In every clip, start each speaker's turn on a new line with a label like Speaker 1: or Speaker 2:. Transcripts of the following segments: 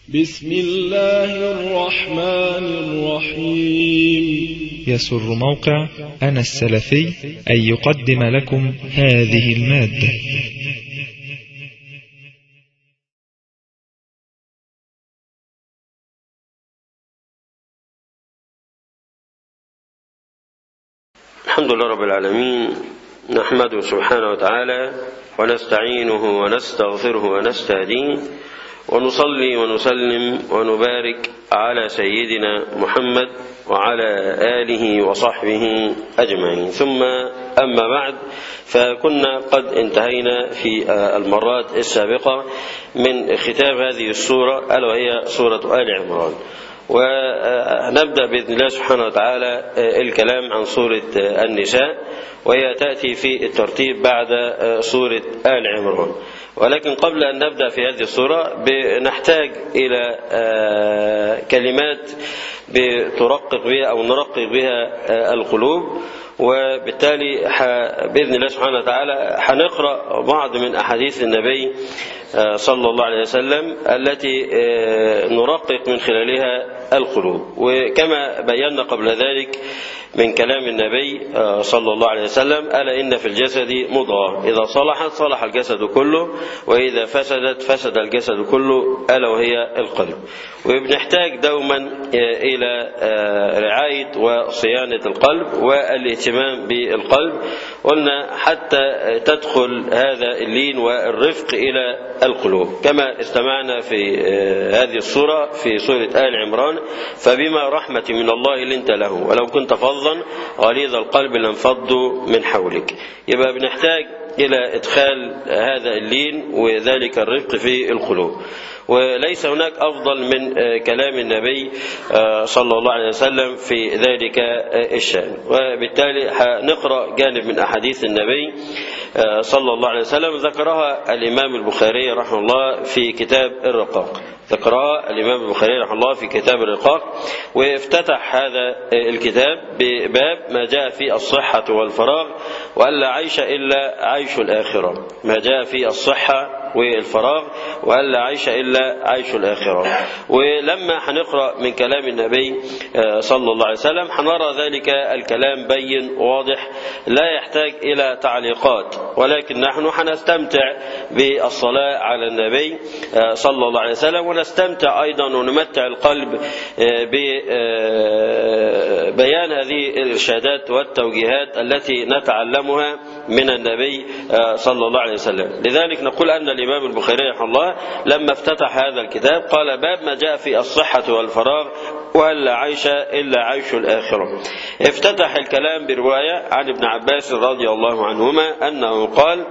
Speaker 1: بسم الله الرحمن الرحيم
Speaker 2: يسر موقع أنا السلفي أن يقدم لكم هذه المادة
Speaker 3: الحمد لله رب العالمين نحمده سبحانه وتعالى ونستعينه ونستغفره ونستهديه ونصلي ونسلم ونبارك على سيدنا محمد وعلى آله وصحبه أجمعين ثم أما بعد فكنا قد انتهينا في المرات السابقة من ختام هذه السورة ألا وهي سورة آل عمران ونبدأ بإذن الله سبحانه وتعالى الكلام عن سورة النساء وهي تأتي في الترتيب بعد سورة آل عمران ولكن قبل أن نبدأ في هذه السورة نحتاج إلى كلمات بترقق بها أو نرقق بها القلوب وبالتالي بإذن الله سبحانه وتعالى هنقرأ بعض من أحاديث النبي صلى الله عليه وسلم التي نرقق من خلالها القلوب وكما بينا قبل ذلك من كلام النبي صلى الله عليه وسلم ألا إن في الجسد مضغة إذا صلحت صلح الجسد كله وإذا فسدت فسد الجسد كله ألا وهي القلب وبنحتاج دوما إلى رعاية وصيانة القلب والاهتمام بالقلب قلنا حتى تدخل هذا اللين والرفق إلى القلوب كما استمعنا في هذه السورة في سورة آل عمران فبما رحمة من الله لنت له ولو كنت فظا غليظ القلب لانفضوا من حولك يبقى بنحتاج إلى إدخال هذا اللين وذلك الرفق في القلوب وليس هناك أفضل من كلام النبي صلى الله عليه وسلم في ذلك الشأن وبالتالي نقرأ جانب من أحاديث النبي صلى الله عليه وسلم ذكرها الإمام البخاري رحمه الله في كتاب الرقاق ذكرها الإمام البخاري رحمه الله في كتاب الرقاق وافتتح هذا الكتاب بباب ما جاء في الصحة والفراغ وألا عيش إلا عيش الآخرة ما جاء في الصحة والفراغ وألا عيش إلا عيش الآخرة ولما هنقرأ من كلام النبي صلى الله عليه وسلم هنرى ذلك الكلام بين واضح لا يحتاج إلى تعليقات ولكن نحن هنستمتع بالصلاة على النبي صلى الله عليه وسلم ونستمتع أيضا ونمتع القلب ببيان هذه الإرشادات والتوجيهات التي نتعلمها من النبي صلى الله عليه وسلم لذلك نقول أن الإمام البخاري رحمه الله لما افتتح هذا الكتاب قال باب ما جاء في الصحة والفراغ وألا عيش إلا عيش الآخرة افتتح الكلام برواية عن ابن عباس رضي الله عنهما أنه قال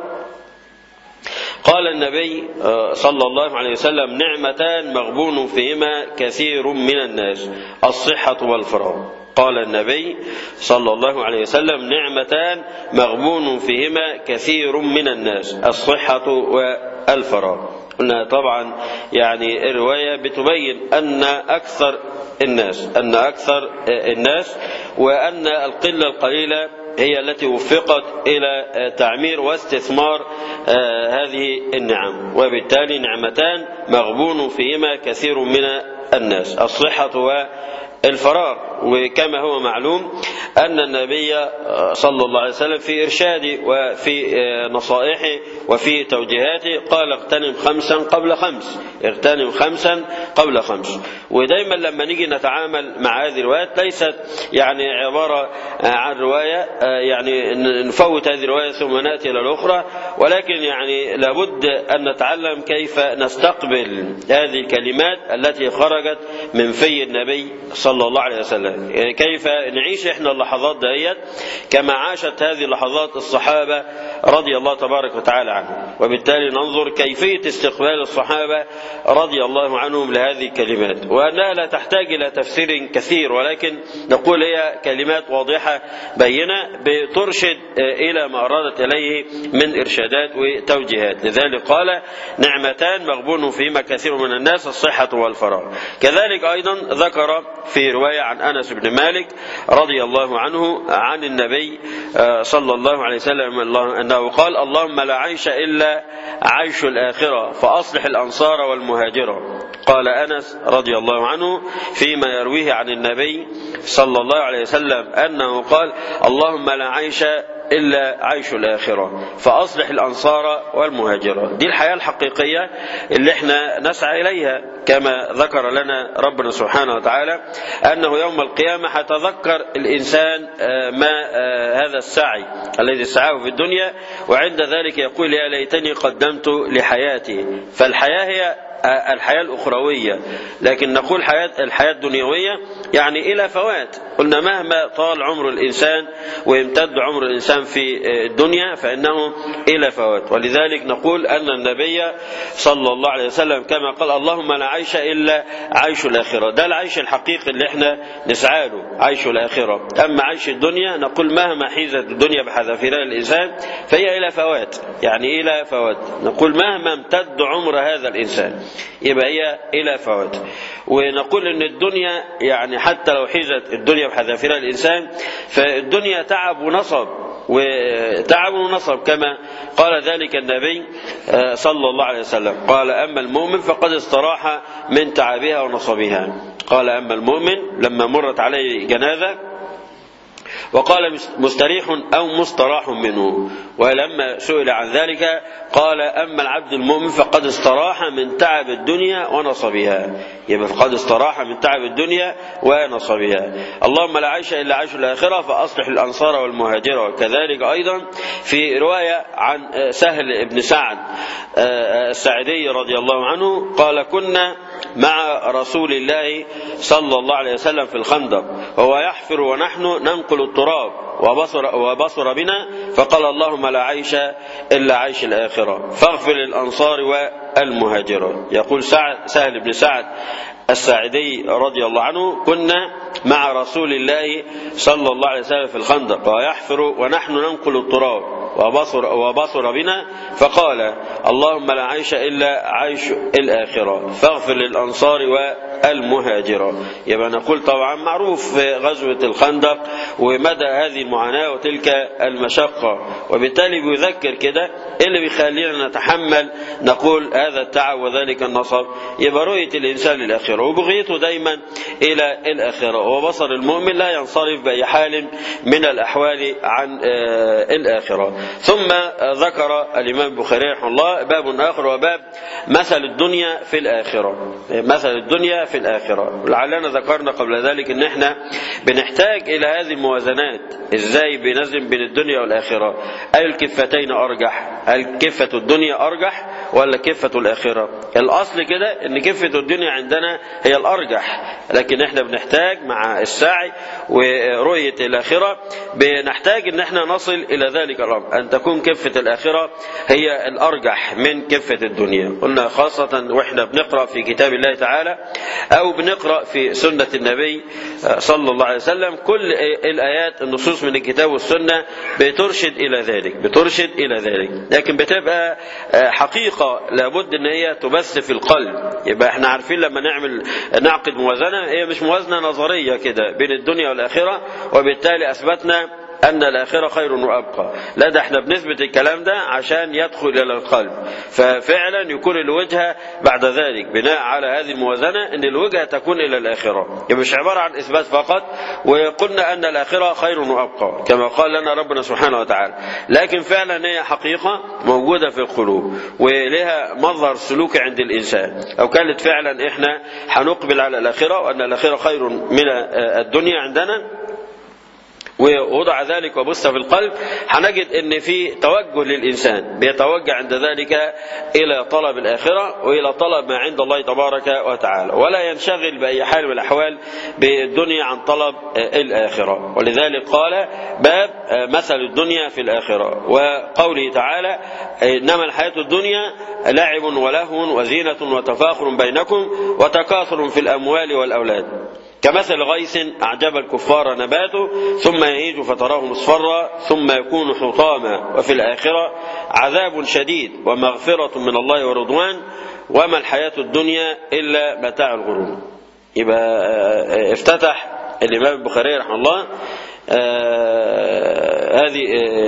Speaker 3: قال النبي صلى الله عليه وسلم نعمتان مغبون فيهما كثير من الناس الصحة والفراغ قال النبي صلى الله عليه وسلم نعمتان مغبون فيهما كثير من الناس الصحة والفراغ قلنا طبعا يعني الرواية بتبين أن أكثر الناس أن أكثر الناس وأن القلة القليلة هي التي وفقت إلى تعمير واستثمار هذه النعم وبالتالي نعمتان مغبون فيهما كثير من الناس الصحة والفراغ وكما هو معلوم أن النبي صلى الله عليه وسلم في إرشاده وفي نصائحه وفي توجيهاته قال اغتنم خمسا قبل خمس اغتنم خمسا قبل خمس ودايما لما نيجي نتعامل مع هذه الروايات ليست يعني عبارة عن رواية يعني نفوت هذه الرواية ثم نأتي إلى الأخرى ولكن يعني لابد أن نتعلم كيف نستقبل هذه الكلمات التي خرجت من في النبي صلى الله عليه وسلم كيف نعيش احنا اللحظات ديت كما عاشت هذه اللحظات الصحابة رضي الله تبارك وتعالى عنهم وبالتالي ننظر كيفية استقبال الصحابة رضي الله عنهم لهذه الكلمات وأنها لا تحتاج إلى تفسير كثير ولكن نقول هي كلمات واضحة بينة بترشد إلى ما أرادت إليه من إرشادات وتوجيهات لذلك قال نعمتان مغبون فيما كثير من الناس الصحة والفراغ كذلك أيضا ذكر في رواية عن أنس بن مالك رضي الله عنه عن النبي صلى الله عليه وسلم أنه قال اللهم لا عيش إلا عيش الآخرة فأصلح الأنصار والمهاجرة قال أنس رضي الله عنه فيما يرويه عن النبي صلى الله عليه وسلم أنه قال اللهم لا عيش إلا عيش الآخرة فأصلح الأنصار والمهاجرة دي الحياة الحقيقية اللي احنا نسعى إليها كما ذكر لنا ربنا سبحانه وتعالى أنه يوم القيامة حتذكر الإنسان ما هذا السعي الذي سعاه في الدنيا وعند ذلك يقول يا ليتني قدمت لحياتي فالحياة هي الحياة الأخروية لكن نقول حياة الحياة الدنيوية يعني إلى فوات قلنا مهما طال عمر الإنسان ويمتد عمر الإنسان في الدنيا فإنه إلى فوات ولذلك نقول أن النبي صلى الله عليه وسلم كما قال اللهم لا عيش إلا عيش الآخرة ده العيش الحقيقي اللي احنا نسعى له عيش الآخرة أما عيش الدنيا نقول مهما حيزت الدنيا بحذافيرها الإنسان فهي إلى فوات يعني إلى فوات نقول مهما امتد عمر هذا الإنسان يبقى هي إلى فوات ونقول ان الدنيا يعني حتى لو حيزت الدنيا بحذافيرها الانسان فالدنيا تعب ونصب وتعب ونصب كما قال ذلك النبي صلى الله عليه وسلم قال اما المؤمن فقد استراح من تعبها ونصبها قال اما المؤمن لما مرت عليه جنازه وقال مستريح أو مستراح منه ولما سئل عن ذلك قال أما العبد المؤمن فقد استراح من تعب الدنيا ونصبها يبقى فقد استراح من تعب الدنيا ونصبها اللهم لا عيش إلا عيش الآخرة فأصلح الأنصار والمهاجرة وكذلك أيضا في رواية عن سهل بن سعد السعدي رضي الله عنه قال كنا مع رسول الله صلى الله عليه وسلم في الخندق وهو يحفر ونحن ننقل التراب وبصر, وبصر بنا فقال اللهم لا عيش إلا عيش الآخرة فاغفر للأنصار والمهاجرة يقول سعد سهل بن سعد الساعدي رضي الله عنه كنا مع رسول الله صلى الله عليه وسلم في الخندق ويحفر ونحن ننقل التراب وبصر, وبصر بنا فقال اللهم لا عيش إلا عيش الآخرة فاغفر للأنصار والمهاجرة يبقى نقول طبعا معروف في غزوة الخندق ومدى هذه المعاناة وتلك المشقة وبالتالي بيذكر كده اللي بيخلينا نتحمل نقول هذا التعب وذلك النصب يبقى رؤية الإنسان للآخرة وبغيته دايما إلى الآخرة وبصر المؤمن لا ينصرف بأي حال من الأحوال عن الآخرة ثم ذكر الإمام البخاري رحمه الله باب آخر وباب مثل الدنيا في الآخرة مثل الدنيا في الآخرة لعلنا ذكرنا قبل ذلك ان احنا بنحتاج إلى هذه الموازنات ازاي بنزم بين الدنيا والآخرة أي الكفتين أرجح هل كفة الدنيا أرجح ولا كفة الآخرة الأصل كده ان كفة الدنيا عندنا هي الأرجح لكن احنا بنحتاج مع السعي ورؤية الآخرة بنحتاج ان احنا نصل إلى ذلك الأمر أن تكون كفة الآخرة هي الأرجح من كفة الدنيا قلنا خاصة وإحنا بنقرأ في كتاب الله تعالى أو بنقرأ في سنة النبي صلى الله عليه وسلم كل الآيات النصوص من الكتاب والسنة بترشد إلى ذلك بترشد إلى ذلك لكن بتبقى حقيقة لابد أن هي تبث في القلب يبقى احنا عارفين لما نعمل نعقد موازنة هي مش موازنة نظرية كده بين الدنيا والآخرة وبالتالي أثبتنا أن الآخرة خير وأبقى لا ده احنا بنثبت الكلام ده عشان يدخل إلى القلب ففعلا يكون الوجهة بعد ذلك بناء على هذه الموازنة أن الوجهة تكون إلى الآخرة يبقى مش عبارة عن إثبات فقط وقلنا أن الآخرة خير وأبقى كما قال لنا ربنا سبحانه وتعالى لكن فعلا هي حقيقة موجودة في القلوب ولها مظهر سلوكي عند الإنسان أو كانت فعلا إحنا هنقبل على الآخرة وأن الآخرة خير من الدنيا عندنا ووضع ذلك وبث في القلب هنجد ان في توجه للانسان بيتوجه عند ذلك الى طلب الاخره والى طلب ما عند الله تبارك وتعالى ولا ينشغل باي حال من الاحوال بالدنيا عن طلب الاخره ولذلك قال باب مثل الدنيا في الاخره وقوله تعالى انما الحياه الدنيا لعب ولهو وزينه وتفاخر بينكم وتكاثر في الاموال والاولاد كمثل غيث أعجب الكفار نباته ثم يهيج فتراه مصفرا ثم يكون حطاما وفي الآخرة عذاب شديد ومغفرة من الله ورضوان وما الحياة الدنيا إلا متاع الغرور يبقى افتتح الإمام البخاري رحمه الله هذه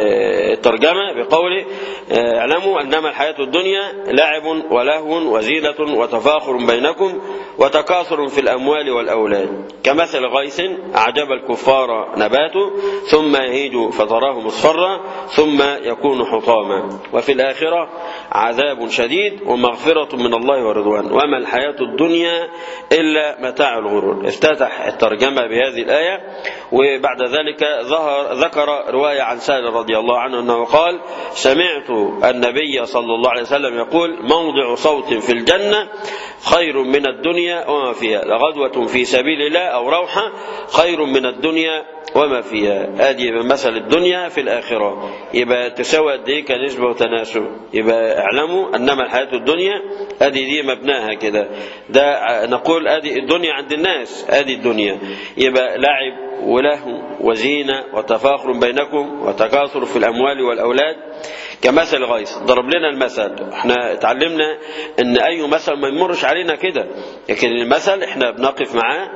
Speaker 3: الترجمة بقوله اعلموا أنما الحياة الدنيا لعب ولهو وزينة وتفاخر بينكم وتكاثر في الأموال والأولاد كمثل غيث أعجب الكفار نباته ثم يهيج فتراه مصفرا ثم يكون حطاما وفي الآخرة عذاب شديد ومغفرة من الله ورضوان وما الحياة الدنيا إلا متاع الغرور افتتح الترجمة بهذه الآية وبعد ذلك ظهر ذكر رواية عن سهل رضي الله عنه أنه قال سمعت النبي صلى الله عليه وسلم يقول موضع صوت في الجنة خير من الدنيا وما فيها لغدوة في سبيل الله أو روحة خير من الدنيا وما فيها ادي مثل الدنيا في الآخرة يبقى تساوي قد ايه كنسبة وتناسب يبقى اعلموا أنما الحياة الدنيا ادي دي مبناها كده ده نقول ادي الدنيا عند الناس ادي الدنيا يبقى لعب ولهو وزينة وتفاخر بينكم وتكاثر في الأموال والأولاد كمثل غيث ضرب لنا المثل احنا اتعلمنا ان اي مثل ما يمرش علينا كده لكن المثل احنا بنقف معاه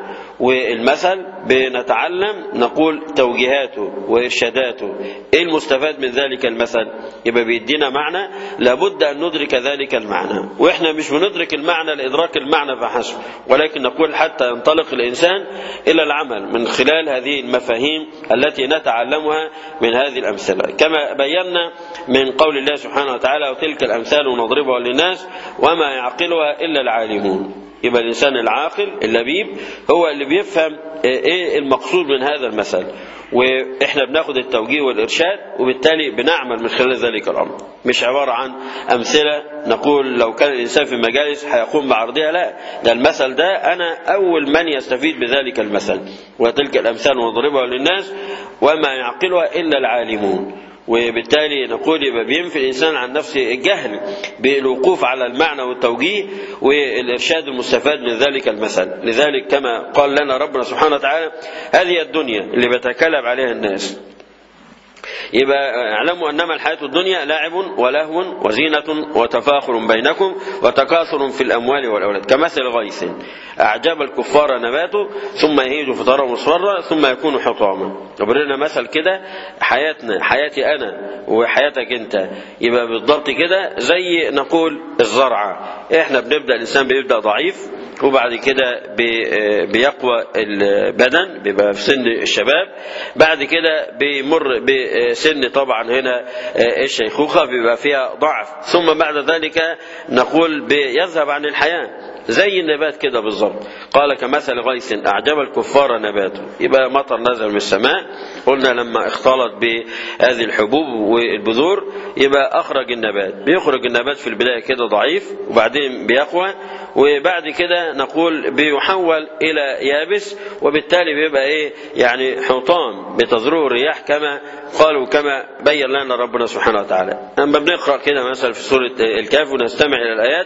Speaker 3: والمثل بنتعلم نقول توجيهاته وإرشاداته ايه المستفاد من ذلك المثل يبقى بيدينا معنى لابد أن ندرك ذلك المعنى وإحنا مش بندرك المعنى لإدراك المعنى فحسب ولكن نقول حتى ينطلق الإنسان إلى العمل من خلال هذه المفاهيم التي نتعلمها من هذه الأمثلة كما بينا من قول الله سبحانه وتعالى وتلك الأمثال نضربها للناس وما يعقلها إلا العالمون يبقى الإنسان العاقل اللبيب هو اللي بيفهم إيه المقصود من هذا المثل وإحنا بناخد التوجيه والإرشاد وبالتالي بنعمل من خلال ذلك الأمر مش عبارة عن أمثلة نقول لو كان الإنسان في مجالس هيقوم بعرضها لا ده المثل ده أنا أول من يستفيد بذلك المثل وتلك الأمثال نضربها للناس وما يعقلها إلا العالمون وبالتالي نقول يبقى بينفي الإنسان عن نفسه الجهل بالوقوف على المعنى والتوجيه والإرشاد المستفاد من ذلك المثل لذلك كما قال لنا ربنا سبحانه وتعالى هذه الدنيا اللي بتكلم عليها الناس يبقى اعلموا انما الحياه الدنيا لعب ولهو وزينه وتفاخر بينكم وتكاثر في الاموال والاولاد كمثل غيث اعجب الكفار نباته ثم يهيج فترى مصفرا ثم يكون حطاما لنا مثل كده حياتنا حياتي انا وحياتك انت يبقى بالضبط كده زي نقول الزرعه احنا بنبدا الانسان بيبدا ضعيف وبعد كده بيقوى البدن بيبقى في سن الشباب بعد كده بيمر بسن طبعا هنا الشيخوخة بيبقى فيها ضعف ثم بعد ذلك نقول بيذهب عن الحياة زي النبات كده بالظبط قال كمثل غيث أعجب الكفار نباته يبقى مطر نزل من السماء قلنا لما اختلط بهذه الحبوب والبذور يبقى أخرج النبات بيخرج النبات في البداية كده ضعيف وبعدين بيقوى وبعد كده نقول بيحول إلى يابس وبالتالي بيبقى إيه يعني حطام بتزروه الرياح كما قالوا كما بين لنا ربنا سبحانه وتعالى أما بنقرأ كده مثلا في سورة الكهف ونستمع إلى الآيات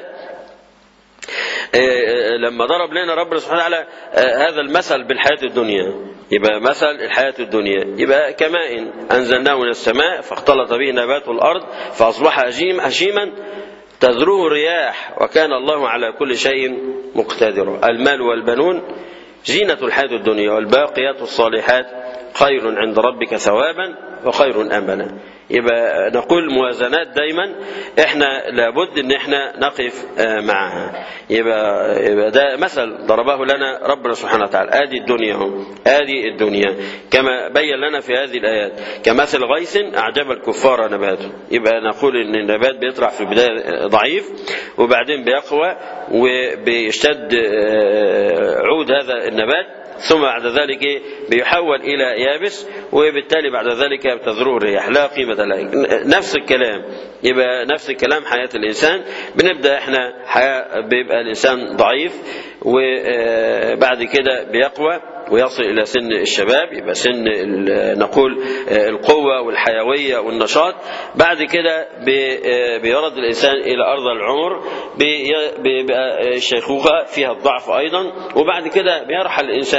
Speaker 3: لما ضرب لنا ربنا سبحانه وتعالى هذا المثل بالحياة الدنيا يبقى مثل الحياة الدنيا يبقى كماء أنزلناه من السماء فاختلط به نبات الأرض فأصبح هشيما تذروه الرياح وكان الله على كل شيء مقتدرا المال والبنون زينة الحياة الدنيا والباقيات الصالحات خير عند ربك ثوابا وخير أملا يبقى نقول موازنات دايما احنا لابد ان احنا نقف معها يبقى, يبقى ده مثل ضربه لنا ربنا سبحانه وتعالى ادي الدنيا هم ادي الدنيا كما بين لنا في هذه الايات كمثل غيث اعجب الكفار نباته يبقى نقول ان النبات بيطلع في البدايه ضعيف وبعدين بيقوى وبيشتد عود هذا النبات ثم بعد ذلك بيحول إلى يابس وبالتالي بعد ذلك بتذروه الرياح لا قيمة له نفس الكلام يبقى نفس الكلام حياة الإنسان بنبدأ احنا حياة بيبقى الإنسان ضعيف وبعد كده بيقوى ويصل إلى سن الشباب يبقى سن نقول القوة والحيوية والنشاط بعد كده بيرد الإنسان إلى أرض العمر بيبقى الشيخوخة فيها الضعف أيضا وبعد كده بيرحل الإنسان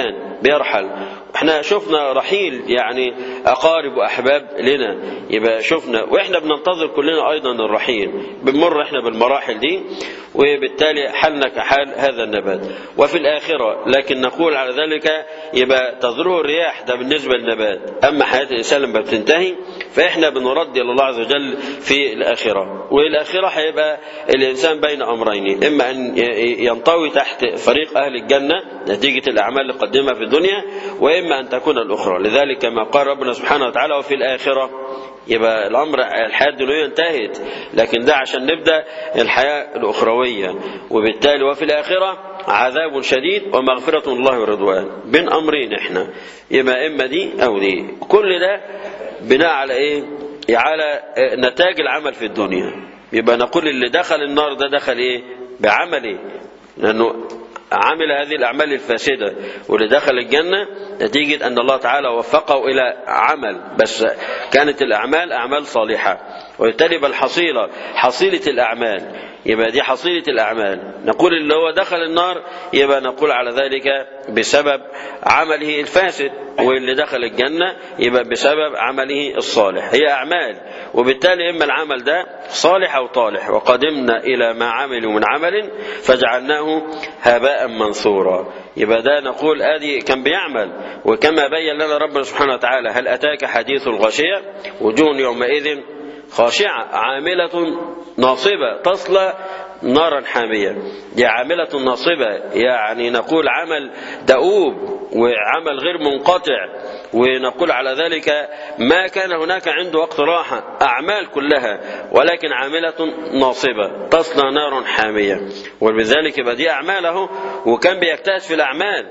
Speaker 3: بيرحل احنا شفنا رحيل يعني اقارب واحباب لنا يبقى شفنا واحنا بننتظر كلنا ايضا الرحيل بنمر احنا بالمراحل دي وبالتالي حالنا كحال هذا النبات وفي الاخره لكن نقول على ذلك يبقى تضره الرياح ده بالنسبه للنبات اما حياه الانسان لما بتنتهي فاحنا بنرد الى الله عز وجل في الاخره والاخره هيبقى الانسان بين امرين اما ان ينطوي تحت فريق اهل الجنه نتيجه الاعمال اللي قدمها في الدنيا واما ان تكون الاخرى لذلك كما قال ربنا سبحانه وتعالى وفي الاخره يبقى الامر الحياه الدنيويه انتهت لكن ده عشان نبدا الحياه الاخرويه وبالتالي وفي الاخره عذاب شديد ومغفره الله ورضوان بين امرين احنا يبقى اما دي او دي كل ده بناء على ايه على نتاج العمل في الدنيا يبقى نقول اللي دخل النار ده دخل ايه بعمله لانه عمل هذه الأعمال الفاسدة واللي دخل الجنة نتيجة أن الله تعالى وفقه إلى عمل بس كانت الأعمال أعمال صالحة وبالتالي يبقى الحصيلة حصيلة الأعمال يبقى دي حصيلة الأعمال نقول اللي هو دخل النار يبقى نقول على ذلك بسبب عمله الفاسد واللي دخل الجنة يبقى بسبب عمله الصالح هي أعمال وبالتالي إما العمل ده صالح أو طالح وقدمنا إلى ما عملوا من عمل فجعلناه هباء منثورا يبقى ده نقول آدي كان بيعمل وكما بين لنا ربنا سبحانه وتعالى هل أتاك حديث الغاشية وجوه يومئذ خاشعة عاملة ناصبة تصلى نارا حامية دي عاملة ناصبة يعني نقول عمل دؤوب وعمل غير منقطع ونقول على ذلك ما كان هناك عنده وقت راحة أعمال كلها ولكن عاملة ناصبة تصلى نار حامية وبذلك يبقى دي أعماله وكان بيجتهد في الأعمال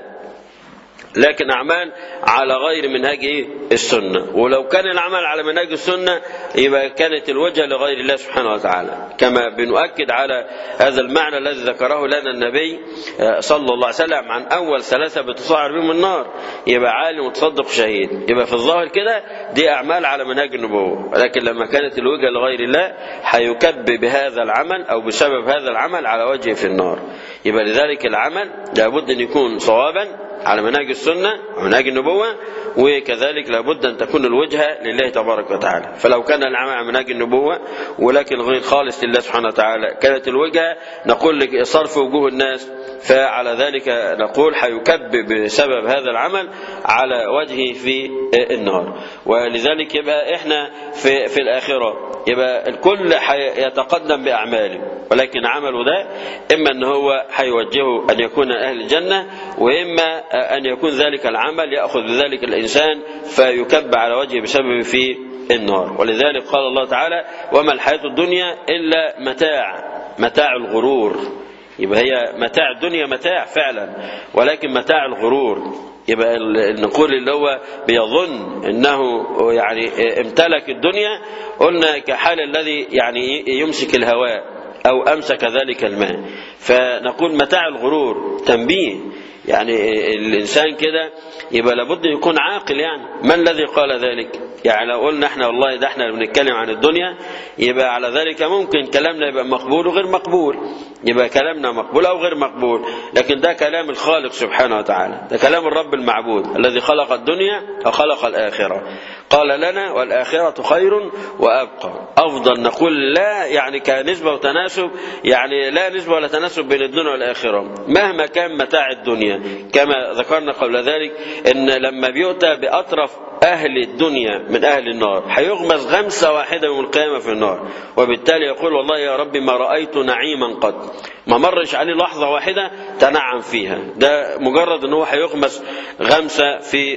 Speaker 3: لكن أعمال على غير منهج إيه؟ السنة ولو كان العمل على منهج السنة يبقى كانت الوجهة لغير الله سبحانه وتعالى كما بنؤكد على هذا المعنى الذي ذكره لنا النبي صلى الله عليه وسلم عن أول ثلاثة بتصاعر بهم النار يبقى عالم وتصدق شهيد يبقى في الظاهر كده دي أعمال على منهج النبوة ولكن لما كانت الوجهة لغير الله هيكب بهذا العمل أو بسبب هذا العمل على وجهه في النار يبقى لذلك العمل لابد أن يكون صوابا على منهج السنة ومنهج النبوة وكذلك لابد أن تكون الوجهة لله تبارك وتعالى فلو كان العمل على منهج النبوة ولكن غير خالص لله سبحانه وتعالى كانت الوجهة نقول لك صرف وجوه الناس فعلى ذلك نقول حيكب بسبب هذا العمل على وجهه في النار ولذلك يبقى احنا في, في الآخرة يبقى الكل يتقدم بأعماله ولكن عمله ده إما أن هو حيوجهه أن يكون أهل الجنة وإما أن يكون ذلك العمل يأخذ بذلك الإنسان فيكب على وجهه بسبب في النار ولذلك قال الله تعالى وما الحياة الدنيا إلا متاع متاع الغرور يبقى هي متاع الدنيا متاع فعلا ولكن متاع الغرور يبقى النقول اللي هو بيظن انه يعني امتلك الدنيا قلنا كحال الذي يعني يمسك الهواء او امسك ذلك الماء فنقول متاع الغرور تنبيه يعني الانسان كده يبقى لابد يكون عاقل يعني من الذي قال ذلك يعني لو قلنا احنا والله ده احنا بنتكلم عن الدنيا يبقى على ذلك ممكن كلامنا يبقى مقبول وغير مقبول يبقى كلامنا مقبول او غير مقبول لكن ده كلام الخالق سبحانه وتعالى ده كلام الرب المعبود الذي خلق الدنيا وخلق الاخره قال لنا والآخرة خير وأبقى أفضل نقول لا يعني كنسبة وتناسب يعني لا نسبة ولا تناسب بين الدنيا والآخرة مهما كان متاع الدنيا كما ذكرنا قبل ذلك إن لما بيؤتى بأطرف أهل الدنيا من أهل النار هيغمس غمسة واحدة يوم القيامة في النار وبالتالي يقول والله يا ربي ما رأيت نعيما قد ما مرش عليه لحظة واحدة تنعم فيها ده مجرد أنه هيغمس غمسة في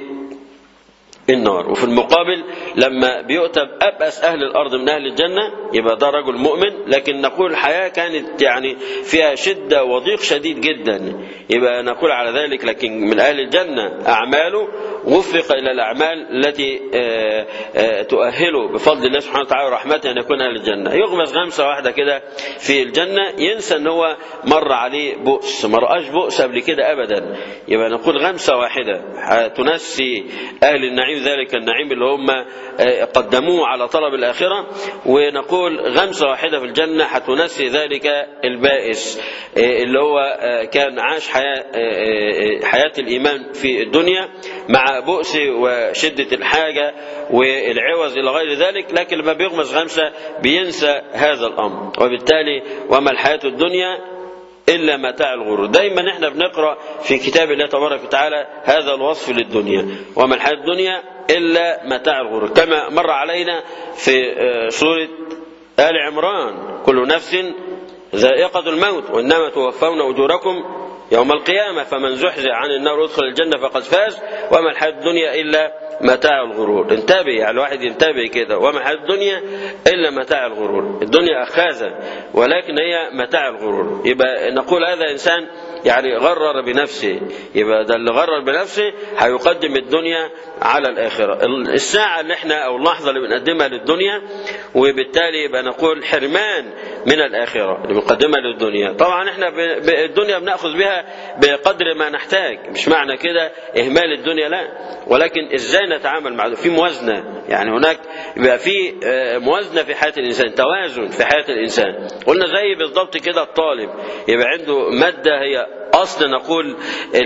Speaker 3: النار وفي المقابل لما بيؤتى بأبأس أهل الأرض من أهل الجنة يبقى ده رجل مؤمن لكن نقول الحياة كانت يعني فيها شدة وضيق شديد جدا يبقى نقول على ذلك لكن من أهل الجنة أعماله وفق إلى الأعمال التي تؤهله بفضل الله سبحانه وتعالى ورحمته أن يكون أهل الجنة يغمس غمسة واحدة كده في الجنة ينسى أن هو مر عليه بؤس ما رآش بؤس قبل كده أبدا يبقى نقول غمسة واحدة تنسي أهل النعيم ذلك النعيم اللي هم قدموه على طلب الآخرة ونقول غمسة واحدة في الجنة هتنسي ذلك البائس اللي هو كان عاش حياة, حياة الإيمان في الدنيا مع بؤس وشدة الحاجة والعوز إلى غير ذلك لكن لما بيغمس غمسة بينسى هذا الأمر وبالتالي وما الحياة الدنيا إلا متاع الغرور دايما احنا بنقرأ في كتاب الله تبارك وتعالى هذا الوصف للدنيا وما الحياة الدنيا إلا متاع الغرور كما مر علينا في سورة آل عمران كل نفس ذائقة الموت وإنما توفون أجوركم يوم القيامة فمن زحزح عن النار وادخل الجنة فقد فاز وما الحياة الدنيا إلا متاع الغرور انتبه يعني الواحد ينتبه كده وما الحياة الدنيا إلا متاع الغرور الدنيا أخاذة ولكن هي متاع الغرور يبقى نقول هذا إنسان يعني غرر بنفسه يبقى ده اللي غرر بنفسه هيقدم الدنيا على الآخرة الساعة اللي احنا أو اللحظة اللي بنقدمها للدنيا وبالتالي يبقى نقول حرمان من الآخرة اللي بنقدمها للدنيا طبعا احنا الدنيا بنأخذ بها بقدر ما نحتاج مش معنى كده إهمال الدنيا لا ولكن ازاي نتعامل مع في موازنة يعني هناك يبقى في موازنة في حياة الإنسان توازن في حياة الإنسان قلنا زي بالضبط كده الطالب يبقى عنده مادة هي أصل نقول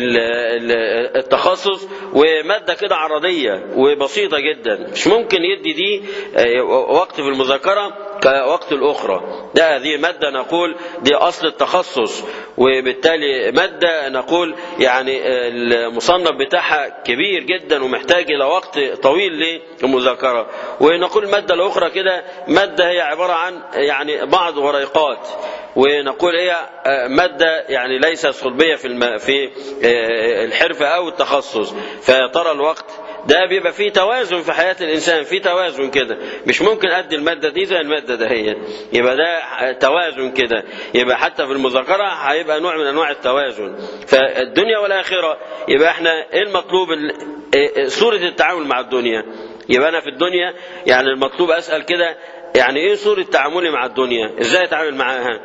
Speaker 3: التخصص ومادة كده عرضية وبسيطة جدا مش ممكن يدي دي وقت في المذاكرة كوقت الأخرى ده هذه مادة نقول دي أصل التخصص وبالتالي مادة نقول يعني المصنف بتاعها كبير جدا ومحتاج إلى وقت طويل للمذاكرة ونقول المادة الأخرى كده مادة هي عبارة عن يعني بعض وريقات ونقول هي مادة يعني ليست صلبية في الم... في الحرفة أو التخصص فترى الوقت ده بيبقى فيه توازن في حياة الإنسان في توازن كده مش ممكن أدي المادة دي زي المادة دهيت يبقى ده توازن كده يبقى حتى في المذاكرة هيبقى نوع من أنواع التوازن فالدنيا والآخرة يبقى احنا ايه المطلوب صورة التعامل مع الدنيا يبقى أنا في الدنيا يعني المطلوب أسأل كده يعني ايه صورة تعاملي مع الدنيا ازاي اتعامل معاها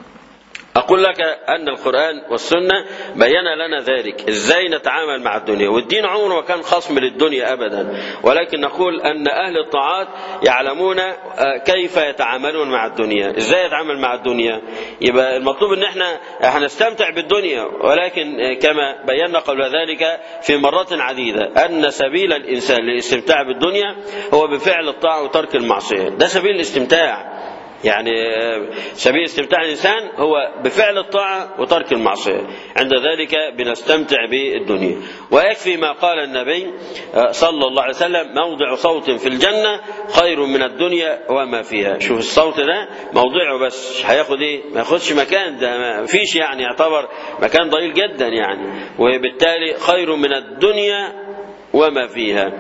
Speaker 3: أقول لك أن القرآن والسنة بين لنا ذلك إزاي نتعامل مع الدنيا والدين عمره ما كان خصم للدنيا أبدا ولكن نقول أن أهل الطاعات يعلمون كيف يتعاملون مع الدنيا إزاي يتعامل مع الدنيا يبقى المطلوب أن احنا هنستمتع بالدنيا ولكن كما بينا قبل ذلك في مرات عديدة أن سبيل الإنسان للاستمتاع بالدنيا هو بفعل الطاعة وترك المعصية ده سبيل الاستمتاع يعني سبيل استمتاع الإنسان هو بفعل الطاعة وترك المعصية عند ذلك بنستمتع بالدنيا ويكفي ما قال النبي صلى الله عليه وسلم موضع صوت في الجنة خير من الدنيا وما فيها شوف الصوت ده موضعه بس هياخد ايه ما ياخدش مكان ده ما فيش يعني يعتبر مكان ضئيل جدا يعني وبالتالي خير من الدنيا وما فيها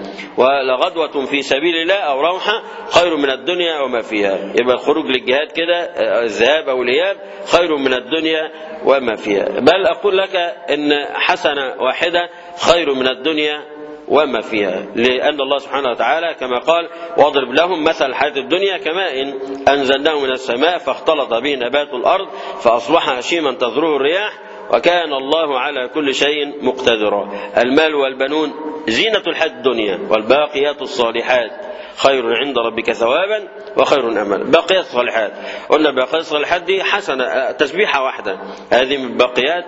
Speaker 3: ولغدوة في سبيل الله أو روحة خير من الدنيا وما فيها يبقى الخروج للجهاد كده الذهاب أو الإياب خير من الدنيا وما فيها بل أقول لك إن حسنة واحدة خير من الدنيا وما فيها لأن الله سبحانه وتعالى كما قال واضرب لهم مثل الحياة الدنيا كماء إن أنزلناه من السماء فاختلط به نبات الأرض فأصبح هشيما تذروه الرياح وكان الله على كل شيء مقتدرا المال والبنون زينة الحياة الدنيا والباقيات الصالحات خير عند ربك ثوابا وخير املا باقيات الصالحات قلنا باقيات الصالحات دي حسنه تسبيحه واحده هذه من باقيات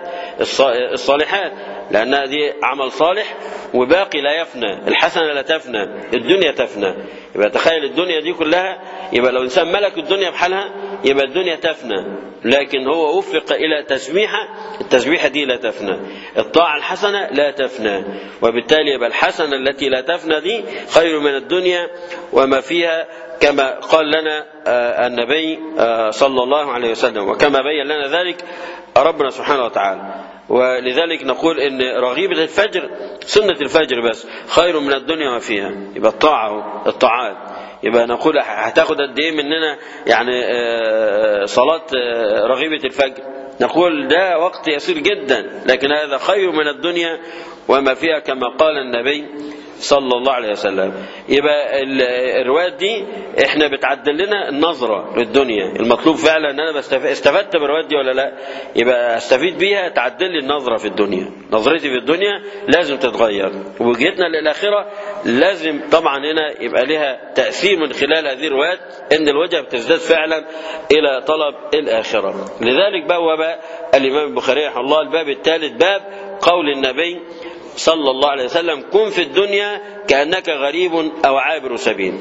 Speaker 3: الصالحات لانها دي عمل صالح وباقي لا يفنى الحسنه لا تفنى الدنيا تفنى يبقى تخيل الدنيا دي كلها يبقى لو انسان ملك الدنيا بحالها يبقى الدنيا تفنى لكن هو وفق الى تسبيحه التسبيحه دي لا تفنى الطاعه الحسنه لا تفنى وبالتالي يبقى الحسنه التي لا تفنى دي خير من الدنيا وما فيها كما قال لنا النبي صلى الله عليه وسلم وكما بين لنا ذلك ربنا سبحانه وتعالى ولذلك نقول ان رغيبة الفجر سنة الفجر بس خير من الدنيا وما فيها يبقى الطاعة الطاعات يبقى نقول هتاخد قد ايه مننا يعني صلاة رغيبة الفجر نقول ده وقت يسير جدا لكن هذا خير من الدنيا وما فيها كما قال النبي صلى الله عليه وسلم يبقى الروايات دي احنا بتعدل لنا النظرة للدنيا المطلوب فعلا ان انا استفدت بالروايات دي ولا لا يبقى استفيد بيها تعدل لي النظرة في الدنيا نظرتي في الدنيا لازم تتغير وجهتنا للآخرة لازم طبعا هنا يبقى لها تأثير من خلال هذه الروايات ان الوجه بتزداد فعلا الى طلب الآخرة لذلك بوب الإمام البخاري رحمه الله الباب الثالث باب قول النبي صلى الله عليه وسلم كن في الدنيا كأنك غريب أو عابر سبيل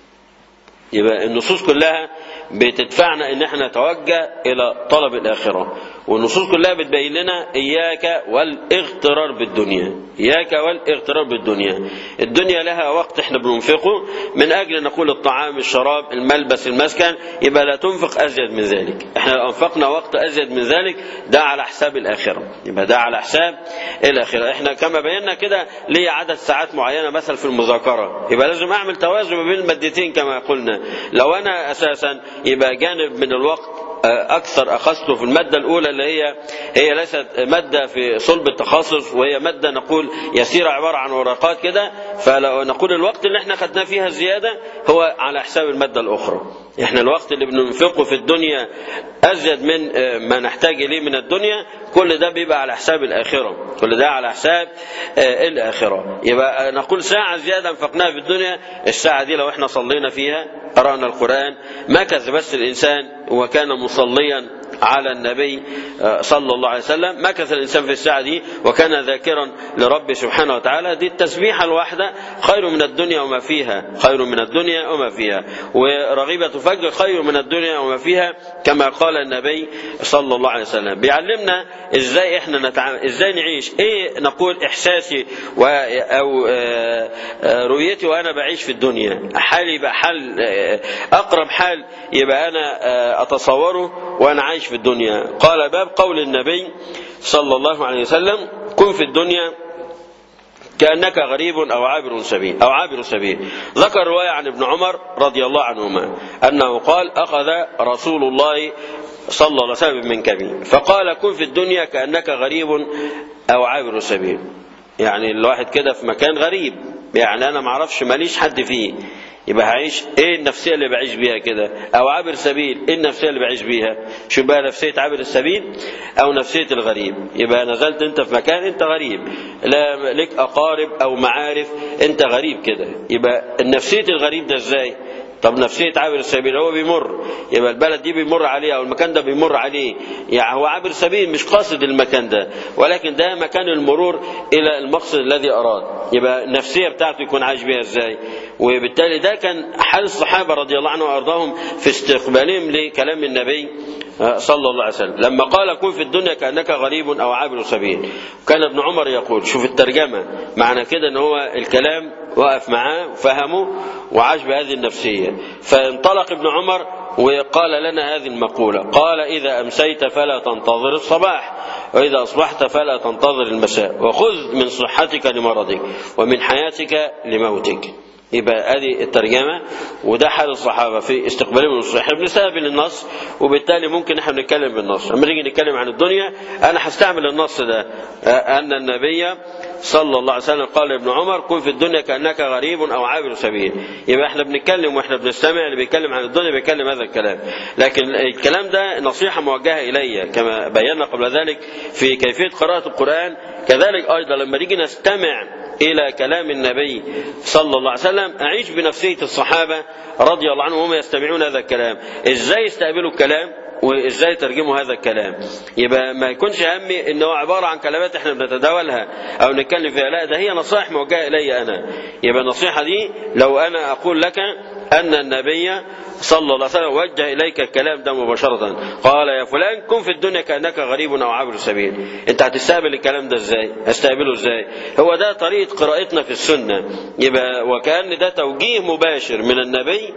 Speaker 3: يبقى النصوص كلها بتدفعنا ان احنا نتوجه الى طلب الاخره والنصوص كلها بتبين لنا اياك والاغترار بالدنيا اياك والاغترار بالدنيا الدنيا لها وقت احنا بننفقه من اجل نقول الطعام الشراب الملبس المسكن يبقى لا تنفق ازيد من ذلك احنا لو انفقنا وقت ازيد من ذلك ده على حساب الاخره يبقى ده على حساب الاخره احنا كما بينا كده ليه عدد ساعات معينه مثلا في المذاكره يبقى لازم اعمل توازن بين المادتين كما قلنا لو انا اساسا يبقى جانب من الوقت اكثر اخذته في الماده الاولى اللي هي هي ليست ماده في صلب التخصص وهي ماده نقول يسيره عباره عن ورقات كده فلو نقول الوقت اللي احنا خدناه فيها زياده هو على حساب الماده الاخرى احنا الوقت اللي بننفقه في الدنيا ازيد من ما نحتاج اليه من الدنيا كل ده بيبقى على حساب الاخره كل ده على حساب الاخره يبقى نقول ساعه زياده انفقناها في الدنيا الساعه دي لو احنا صلينا فيها قرانا القران مكث بس الانسان وكان مصليا على النبي صلى الله عليه وسلم مكث الإنسان في الساعة دي وكان ذاكرا لرب سبحانه وتعالى دي التسبيحة الواحدة خير من الدنيا وما فيها خير من الدنيا وما فيها ورغيبة فجر خير من الدنيا وما فيها كما قال النبي صلى الله عليه وسلم بيعلمنا ازاي احنا نتعامل ازاي نعيش ايه نقول احساسي و او رؤيتي وانا بعيش في الدنيا حالي يبقى حال اقرب حال يبقى انا اتصوره وانا عايش في الدنيا قال باب قول النبي صلى الله عليه وسلم كن في الدنيا كأنك غريب أو عابر سبيل أو عابر سبيل ذكر رواية عن ابن عمر رضي الله عنهما أنه قال أخذ رسول الله صلى الله عليه وسلم من كبير فقال كن في الدنيا كأنك غريب أو عابر سبيل يعني الواحد كده في مكان غريب يعني أنا معرفش ماليش حد فيه يبقى هعيش ايه النفسيه اللي بعيش بيها كده او عابر سبيل ايه النفسيه اللي بعيش بيها شو بقى نفسيه عابر السبيل او نفسيه الغريب يبقى نزلت انت في مكان انت غريب لا لك اقارب او معارف انت غريب كده يبقى نفسيه الغريب ده ازاي طب نفسية عابر السبيل هو بيمر يبقى البلد دي بيمر عليه أو المكان ده بيمر عليه يعني هو عابر سبيل مش قاصد المكان ده ولكن ده مكان المرور إلى المقصد الذي أراد يبقى النفسية بتاعته يكون عايش بيها إزاي وبالتالي ده كان حال الصحابة رضي الله عنهم وأرضاهم في استقبالهم لكلام النبي صلى الله عليه وسلم لما قال كن في الدنيا كأنك غريب أو عابر سبيل كان ابن عمر يقول شوف الترجمة معنى كده ان هو الكلام وقف معاه وفهمه وعاش بهذه النفسية فانطلق ابن عمر وقال لنا هذه المقولة قال إذا أمسيت فلا تنتظر الصباح وإذا أصبحت فلا تنتظر المساء وخذ من صحتك لمرضك ومن حياتك لموتك يبقى ادي الترجمه وده حال الصحابه في استقبالهم النصوص احنا بنستقبل النص وبالتالي ممكن احنا بنتكلم بالنص لما نيجي نتكلم عن الدنيا انا هستعمل النص ده ان النبي صلى الله عليه وسلم قال لابن عمر كن في الدنيا كانك غريب او عابر سبيل يبقى احنا بنتكلم واحنا بنستمع اللي بيتكلم عن الدنيا بيتكلم هذا الكلام لكن الكلام ده نصيحه موجهه الي كما بينا قبل ذلك في كيفيه قراءه القران كذلك ايضا لما نيجي نستمع إلى كلام النبي صلى الله عليه وسلم أعيش بنفسية الصحابة رضي الله عنهم وهم يستمعون هذا الكلام إزاي يستقبلوا الكلام وازاي ترجموا هذا الكلام يبقى ما يكونش همي ان هو عباره عن كلمات احنا بنتداولها او نتكلم فيها لا ده هي نصائح موجهه الي انا يبقى النصيحه دي لو انا اقول لك ان النبي صلى الله عليه وسلم وجه اليك الكلام ده مباشره قال يا فلان كن في الدنيا كانك غريب او عابر سبيل انت هتستقبل الكلام ده ازاي هستقبله ازاي هو ده طريقه قراءتنا في السنه يبقى وكان ده توجيه مباشر من النبي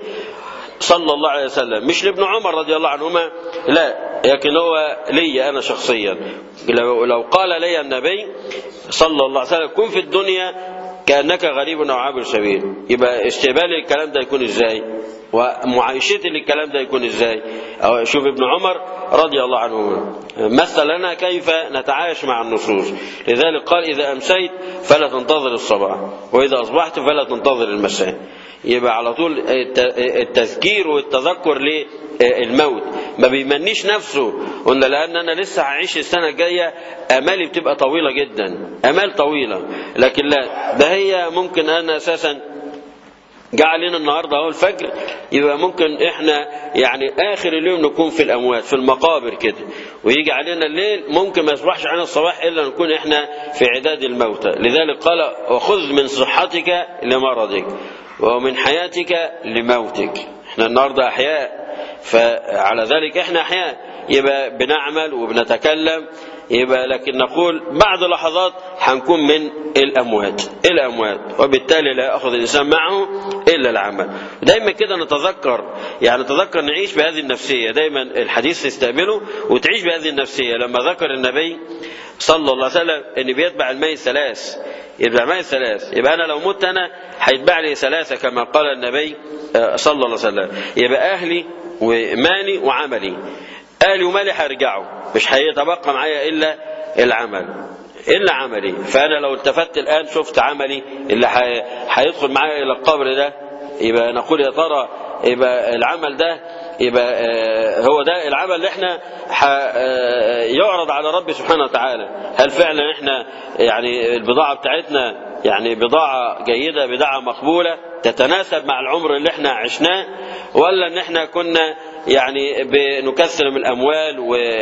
Speaker 3: صلى الله عليه وسلم مش لابن عمر رضي الله عنهما لا لكن هو لي انا شخصيا لو, لو قال لي النبي صلى الله عليه وسلم كن في الدنيا كأنك غريب أو عابر سبيل يبقى استقبال الكلام ده يكون ازاي ومعايشتي للكلام ده يكون ازاي أو شوف ابن عمر رضي الله عنه مثل لنا كيف نتعايش مع النصوص لذلك قال إذا أمسيت فلا تنتظر الصباح وإذا أصبحت فلا تنتظر المساء يبقى على طول التذكير والتذكر للموت ما بيمنيش نفسه قلنا لان انا لسه هعيش السنه الجايه امالي بتبقى طويله جدا امال طويله لكن لا ده هي ممكن انا اساسا جاء علينا النهارده اهو الفجر يبقى ممكن احنا يعني اخر اليوم نكون في الاموات في المقابر كده ويجي علينا الليل ممكن ما يصبحش علينا الصباح الا نكون احنا في عداد الموتى لذلك قال وخذ من صحتك لمرضك ومن حياتك لموتك احنا النهارده احياء فعلى ذلك احنا احياء يبقى بنعمل وبنتكلم يبقى لكن نقول بعد لحظات هنكون من الاموات الاموات وبالتالي لا ياخذ الانسان معه الا العمل دايما كده نتذكر يعني نتذكر نعيش بهذه النفسيه دايما الحديث تستقبله وتعيش بهذه النفسيه لما ذكر النبي صلى الله عليه وسلم ان بيتبع الميت ثلاث يتبع الميت ثلاث يبقى انا لو مت انا هيتبع لي ثلاثه كما قال النبي صلى الله عليه وسلم يبقى اهلي ومالي وعملي اهلي ومالي هيرجعوا مش هيتبقى معايا الا العمل الا عملي فانا لو التفت الان شفت عملي اللي هيدخل معايا الى القبر ده يبقى نقول يا ترى يبقى العمل ده يبقى هو ده العمل اللي احنا يعرض على رب سبحانه وتعالى هل فعلا احنا يعني البضاعة بتاعتنا يعني بضاعة جيدة بضاعة مقبولة تتناسب مع العمر اللي احنا عشناه ولا ان احنا كنا يعني بنكثر من الاموال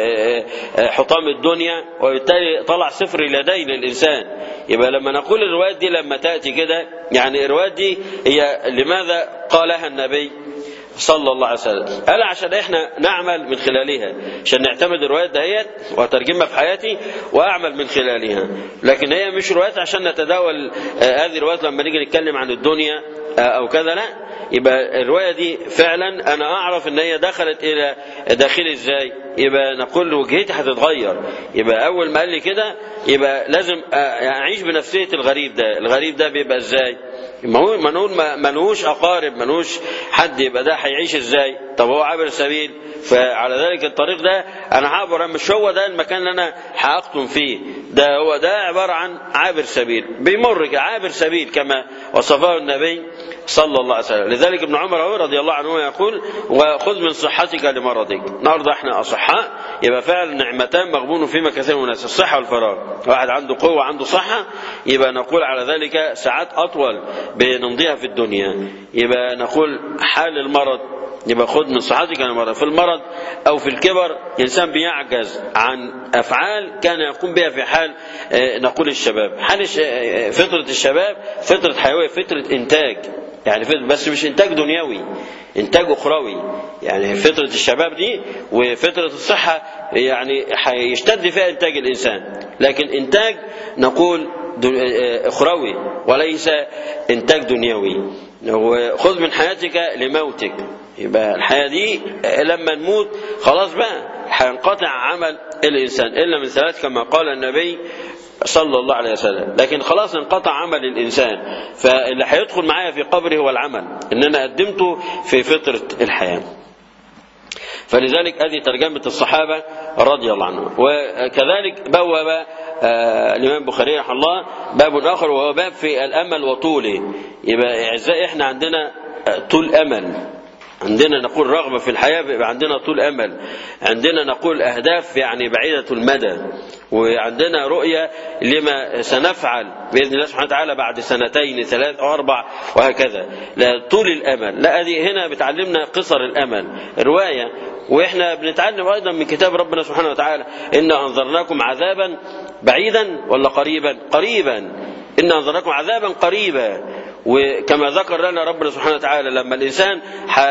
Speaker 3: وحطام الدنيا وبالتالي طلع صفر اليدين للانسان يبقى لما نقول الروايات دي لما تاتي كده يعني الروايات دي هي لماذا قالها النبي صلى الله عليه وسلم قال عشان احنا نعمل من خلالها عشان نعتمد الروايات دهيت واترجمها في حياتي واعمل من خلالها لكن هي مش روايات عشان نتداول هذه الروايات لما نيجي نتكلم عن الدنيا او كذا لا يبقى الرواية دي فعلا أنا أعرف إن هي دخلت إلى داخلي إزاي يبقى نقول وجهتي هتتغير يبقى أول ما قال لي كده يبقى لازم أعيش بنفسية الغريب ده الغريب ده بيبقى إزاي منقول ملوش أقارب ملوش حد يبقى ده هيعيش إزاي طب هو عابر سبيل فعلى ذلك الطريق ده أنا هعبر مش هو ده المكان اللي أنا هأقطم فيه ده هو ده عبارة عن عابر سبيل بيمر عابر سبيل كما وصفه النبي صلى الله عليه وسلم لذلك ابن عمر رضي الله عنه يقول وخذ من صحتك لمرضك النهارده احنا اصحاء يبقى فعلا نعمتان مغبون فيما كثير من الناس الصحه والفراغ واحد عنده قوه عنده صحه يبقى نقول على ذلك ساعات اطول بنمضيها في الدنيا يبقى نقول حال المرض يبقى خذ من صحتك لمرض في المرض او في الكبر الانسان بيعجز عن افعال كان يقوم بها في حال نقول الشباب حال فطره الشباب فطره حيويه فطره انتاج يعني فطرة بس مش انتاج دنيوي انتاج اخروي يعني فطرة الشباب دي وفطرة الصحة يعني هيشتد فيها انتاج الانسان لكن انتاج نقول اخروي وليس انتاج دنيوي وخذ من حياتك لموتك يبقى الحياة دي لما نموت خلاص بقى هينقطع عمل الإنسان إلا من ثلاث كما قال النبي صلى الله عليه وسلم لكن خلاص انقطع عمل الإنسان فاللي هيدخل معايا في قبره هو العمل إن أنا قدمته في فطرة الحياة فلذلك هذه ترجمة الصحابة رضي الله عنهم وكذلك بوب آه الإمام البخاري رحمه الله باب آخر وهو باب في الأمل وطوله يبقى أعزائي إحنا عندنا طول أمل عندنا نقول رغبة في الحياة بيبقى عندنا طول أمل عندنا نقول أهداف يعني بعيدة المدى وعندنا رؤية لما سنفعل بإذن الله سبحانه وتعالى بعد سنتين ثلاث أو أربع وهكذا لا طول الأمل لا هذه هنا بتعلمنا قصر الأمل رواية واحنا بنتعلم ايضا من كتاب ربنا سبحانه وتعالى انا انذرناكم عذابا بعيدا ولا قريبا قريبا انا انذرناكم عذابا قريبا وكما ذكر لنا ربنا سبحانه وتعالى لما الانسان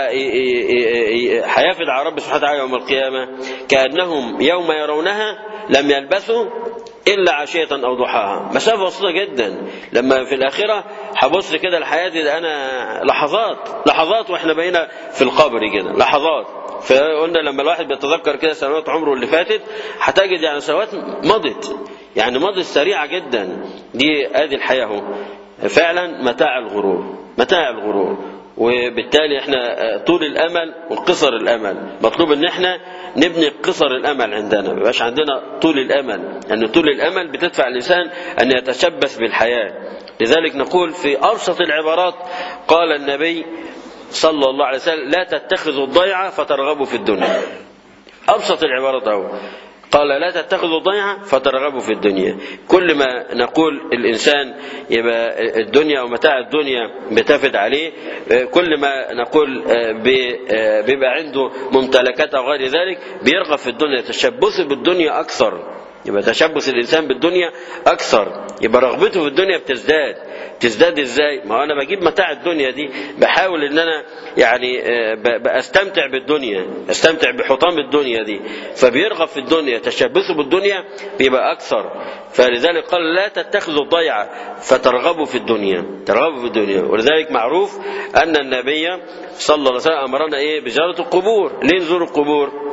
Speaker 3: هيفد على رب سبحانه وتعالى يوم القيامه كانهم يوم يرونها لم يلبثوا الا عشيه او ضحاها مسافه بسيطه جدا لما في الاخره هبص كده الحياه دي ده انا لحظات لحظات واحنا بقينا في القبر كده لحظات فقلنا لما الواحد بيتذكر كده سنوات عمره اللي فاتت هتجد يعني سنوات مضت يعني مضت سريعه جدا دي ادي الحياه اهو فعلا متاع الغرور متاع الغرور وبالتالي احنا طول الامل وقصر الامل مطلوب ان احنا نبني قصر الامل عندنا ما يبقاش عندنا طول الامل ان يعني طول الامل بتدفع الانسان ان يتشبث بالحياه لذلك نقول في ابسط العبارات قال النبي صلى الله عليه وسلم لا تتخذوا الضيعه فترغبوا في الدنيا ابسط العبارات اهو قال لا تتخذوا ضيعة فترغبوا في الدنيا كل ما نقول الإنسان يبقى الدنيا ومتاع الدنيا بتفد عليه كل ما نقول بيبقى عنده ممتلكات أو غير ذلك بيرغب في الدنيا تشبثه بالدنيا أكثر يبقى تشبث الانسان بالدنيا اكثر يبقى رغبته في الدنيا بتزداد تزداد ازاي ما انا بجيب متاع الدنيا دي بحاول ان انا يعني استمتع بالدنيا استمتع بحطام الدنيا دي فبيرغب في الدنيا تشبثه بالدنيا بيبقى اكثر فلذلك قال لا تتخذوا الضيعه فترغبوا في الدنيا ترغبوا في الدنيا ولذلك معروف ان النبي صلى الله عليه وسلم امرنا ايه بزياره القبور ليه نزور القبور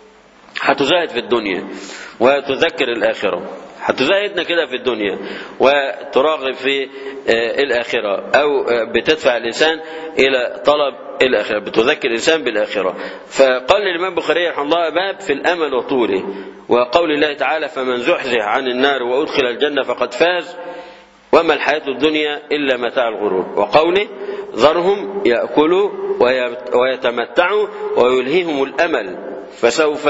Speaker 3: هتزاهد في الدنيا وتذكر الآخرة هتزاهدنا كده في الدنيا وتراغب في الآخرة أو بتدفع الإنسان إلى طلب الآخرة بتذكر الإنسان بالآخرة فقال الإمام البخاري رحمه الله باب في الأمل وطوله وقول الله تعالى فمن زحزح عن النار وأدخل الجنة فقد فاز وما الحياة الدنيا إلا متاع الغرور وقوله ذرهم يأكلوا ويتمتعوا ويلهيهم الأمل فسوف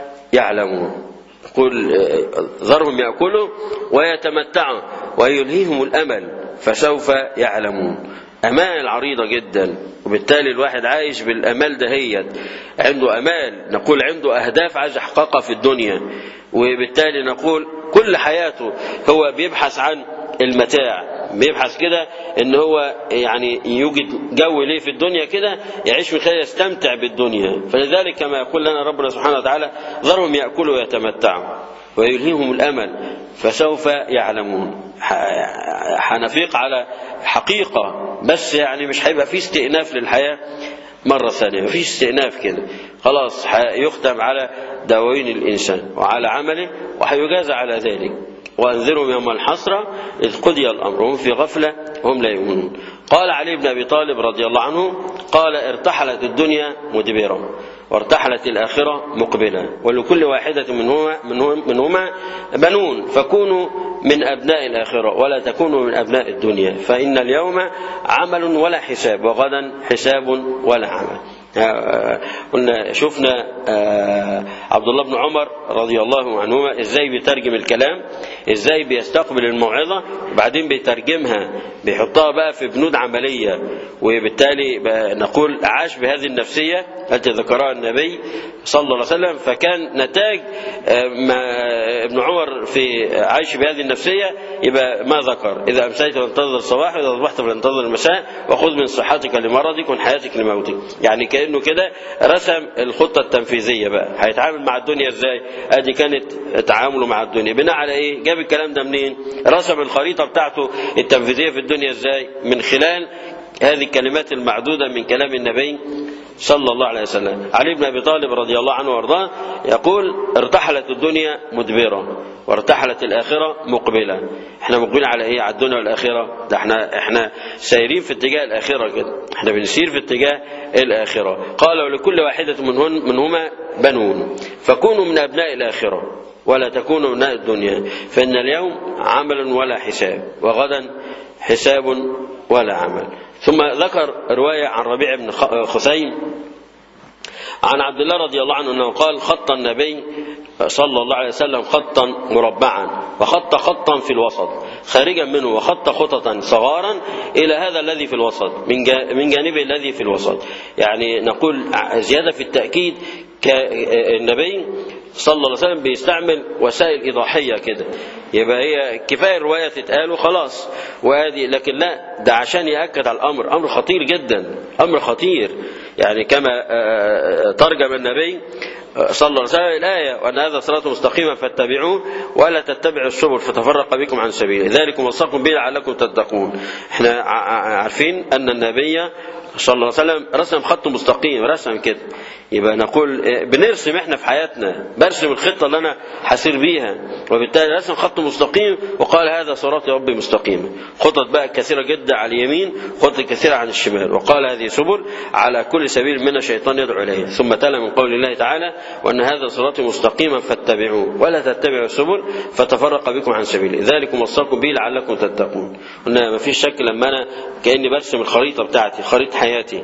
Speaker 3: يعلمون يقول ذرهم يأكلوا ويتمتعوا ويلهيهم الأمل فسوف يعلمون أمال عريضة جدا وبالتالي الواحد عايش بالأمال دهيت عنده أمال نقول عنده أهداف عايز يحققها في الدنيا وبالتالي نقول كل حياته هو بيبحث عن المتاع بيبحث كده ان هو يعني يوجد جو ليه في الدنيا كده يعيش من خلال يستمتع بالدنيا فلذلك كما يقول لنا ربنا سبحانه وتعالى ذرهم ياكلوا ويتمتعوا ويلهيهم الامل فسوف يعلمون حنفيق على حقيقه بس يعني مش هيبقى في استئناف للحياه مرة ثانية مفيش استئناف كده خلاص يختم على دواوين الإنسان وعلى عمله وهيجازى على ذلك وأنذرهم يوم الحسرة إذ قضي الأمر هم في غفلة وهم لا يؤمنون قال علي بن أبي طالب رضي الله عنه قال ارتحلت الدنيا مدبرة وارتحلت الآخرة مقبلة ولكل واحدة منهما, منهما بنون فكونوا من أبناء الآخرة ولا تكونوا من أبناء الدنيا فإن اليوم عمل ولا حساب وغدا حساب ولا عمل قلنا شفنا عبد الله بن عمر رضي الله عنهما ازاي بيترجم الكلام ازاي بيستقبل الموعظه وبعدين بيترجمها بيحطها بقى في بنود عمليه وبالتالي نقول عاش بهذه النفسيه التي ذكرها النبي صلى الله عليه وسلم فكان نتاج ما ابن عمر في عايش بهذه النفسيه يبقى ما ذكر اذا امسيت فانتظر الصباح واذا اصبحت فانتظر المساء وخذ من صحتك لمرضك ومن حياتك لموتك يعني كانه كده رسم الخطه التنفيذيه بقى هيتعامل مع الدنيا ازاي ادي كانت تعامله مع الدنيا بناء على ايه جاب الكلام ده منين رسم الخريطه بتاعته التنفيذيه في الدنيا ازاي من خلال هذه الكلمات المعدوده من كلام النبي صلى الله عليه وسلم علي بن ابي طالب رضي الله عنه وارضاه يقول ارتحلت الدنيا مدبره وارتحلت الاخره مقبله احنا مقبلين على ايه على الدنيا والاخره ده احنا احنا سايرين في اتجاه الاخره كده احنا بنسير في اتجاه الاخره قال ولكل واحده منهن منهما بنون فكونوا من ابناء الاخره ولا تكونوا من الدنيا فان اليوم عمل ولا حساب وغدا حساب ولا عمل ثم ذكر رواية عن ربيع بن خثيم عن عبد الله رضي الله عنه أنه قال خط النبي صلى الله عليه وسلم خطا مربعا وخط خطا في الوسط خارجا منه وخط خططا صغارا إلى هذا الذي في الوسط من من جانبه الذي في الوسط يعني نقول زيادة في التأكيد النبي صلى الله عليه وسلم بيستعمل وسائل إيضاحية كده يبقى هي كفاية الرواية تتقال وخلاص وادي لكن لا ده عشان يأكد على الأمر أمر خطير جدا أمر خطير يعني كما ترجم النبي صلى الله عليه وسلم الآية وأن هذا صراط مستقيما فاتبعوه ولا تتبعوا السبل فتفرق بكم عن سبيله ذلكم وصاكم به لعلكم تتقون احنا عارفين أن النبي صلى الله عليه وسلم رسم خط مستقيم رسم كده يبقى نقول بنرسم احنا في حياتنا برسم الخطه اللي انا حسير بيها وبالتالي رسم خط مستقيم وقال هذا صراط ربي مستقيما خطط بقى كثيره جدا على اليمين خطط كثيره عن الشمال وقال هذه سبل على كل سبيل من الشيطان يدعو اليه ثم تلا من قول الله تعالى وان هذا صراطي مستقيما فاتبعوه ولا تتبعوا السبل فتفرق بكم عن سبيله ذلكم وصاكم به لعلكم تتقون قلنا ما فيش شك لما انا كاني برسم الخريطه بتاعتي خريطه حياتي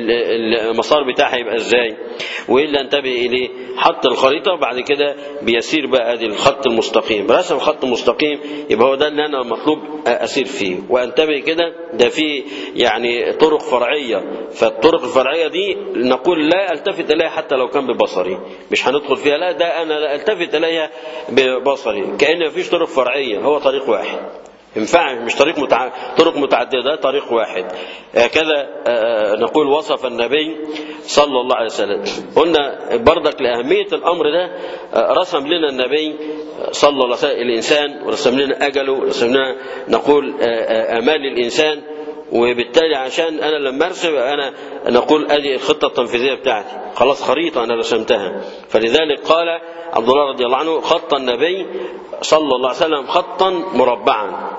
Speaker 3: المسار بتاعها يبقى ازاي وايه اللي انتبه اليه حط الخريطه وبعد كده بيسير بقى ادي الخط المستقيم رسم خط مستقيم يبقى هو ده اللي انا المطلوب اسير فيه وانتبه كده ده في يعني طرق فرعيه فالطرق الفرعيه دي نقول لا التفت اليها حتى لو كان ببصري مش هندخل فيها لا ده انا لا التفت اليها ببصري كان مفيش طرق فرعيه هو طريق واحد ينفع مش طريق متع... طرق متعددة طريق واحد هكذا نقول وصف النبي صلى الله عليه وسلم قلنا بردك لأهمية الأمر ده رسم لنا النبي صلى الله عليه وسلم الإنسان ورسم لنا أجله ورسم لنا نقول أمال الإنسان وبالتالي عشان انا لما ارسم انا نقول ادي الخطه التنفيذيه بتاعتي خلاص خريطه انا رسمتها فلذلك قال عبد الله رضي الله عنه خط النبي صلى الله عليه وسلم خطا مربعا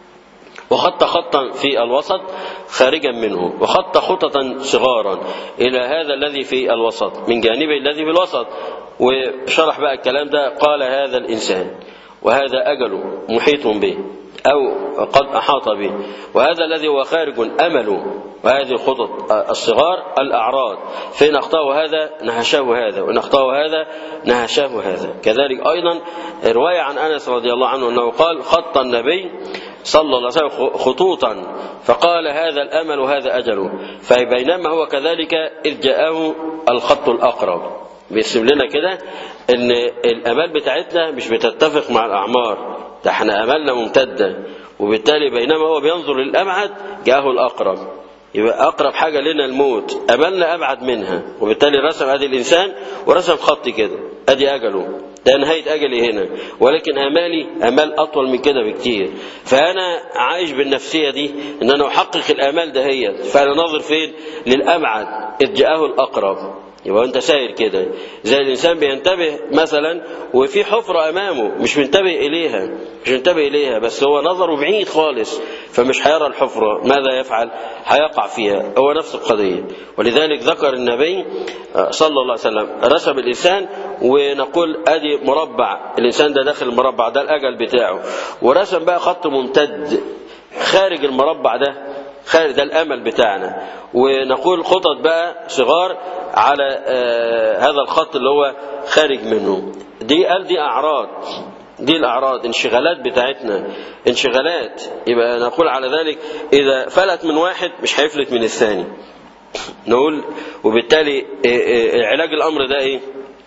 Speaker 3: وخط خطا في الوسط خارجا منه وخط خططا صغارا إلى هذا الذي في الوسط من جانبه الذي في الوسط وشرح بقى الكلام ده قال هذا الإنسان وهذا أجله محيط به أو قد أحاط به وهذا الذي هو خارج أمله وهذه الخطط الصغار الأعراض فإن أخطأه هذا نهشه هذا وإن أخطأه هذا نهشه هذا كذلك أيضا رواية عن أنس رضي الله عنه أنه قال خط النبي صلى الله عليه وسلم خطوطا فقال هذا الأمل وهذا أجله فبينما هو كذلك إذ جاءه الخط الأقرب بيرسم لنا كده ان الامال بتاعتنا مش بتتفق مع الاعمار ده احنا امالنا ممتده وبالتالي بينما هو بينظر للابعد جاءه الاقرب يبقى اقرب حاجه لنا الموت املنا ابعد منها وبالتالي رسم ادي الانسان ورسم خط كده ادي اجله ده نهايه اجلي هنا ولكن امالي امال اطول من كده بكتير فانا عايش بالنفسيه دي ان انا احقق الامال دهيت فانا ناظر فين للابعد اذ جاءه الاقرب يبقى انت ساير كده زي الانسان بينتبه مثلا وفي حفره امامه مش منتبه اليها مش منتبه اليها بس هو نظره بعيد خالص فمش هيرى الحفره ماذا يفعل هيقع فيها هو نفس القضيه ولذلك ذكر النبي صلى الله عليه وسلم رسم الانسان ونقول ادي مربع الانسان ده داخل المربع ده الاجل بتاعه ورسم بقى خط ممتد خارج المربع ده خارج ده الامل بتاعنا ونقول خطط بقى صغار على آه هذا الخط اللي هو خارج منه دي قال دي اعراض دي الاعراض انشغالات بتاعتنا انشغالات يبقى نقول على ذلك اذا فلت من واحد مش هيفلت من الثاني نقول وبالتالي علاج الامر ده ايه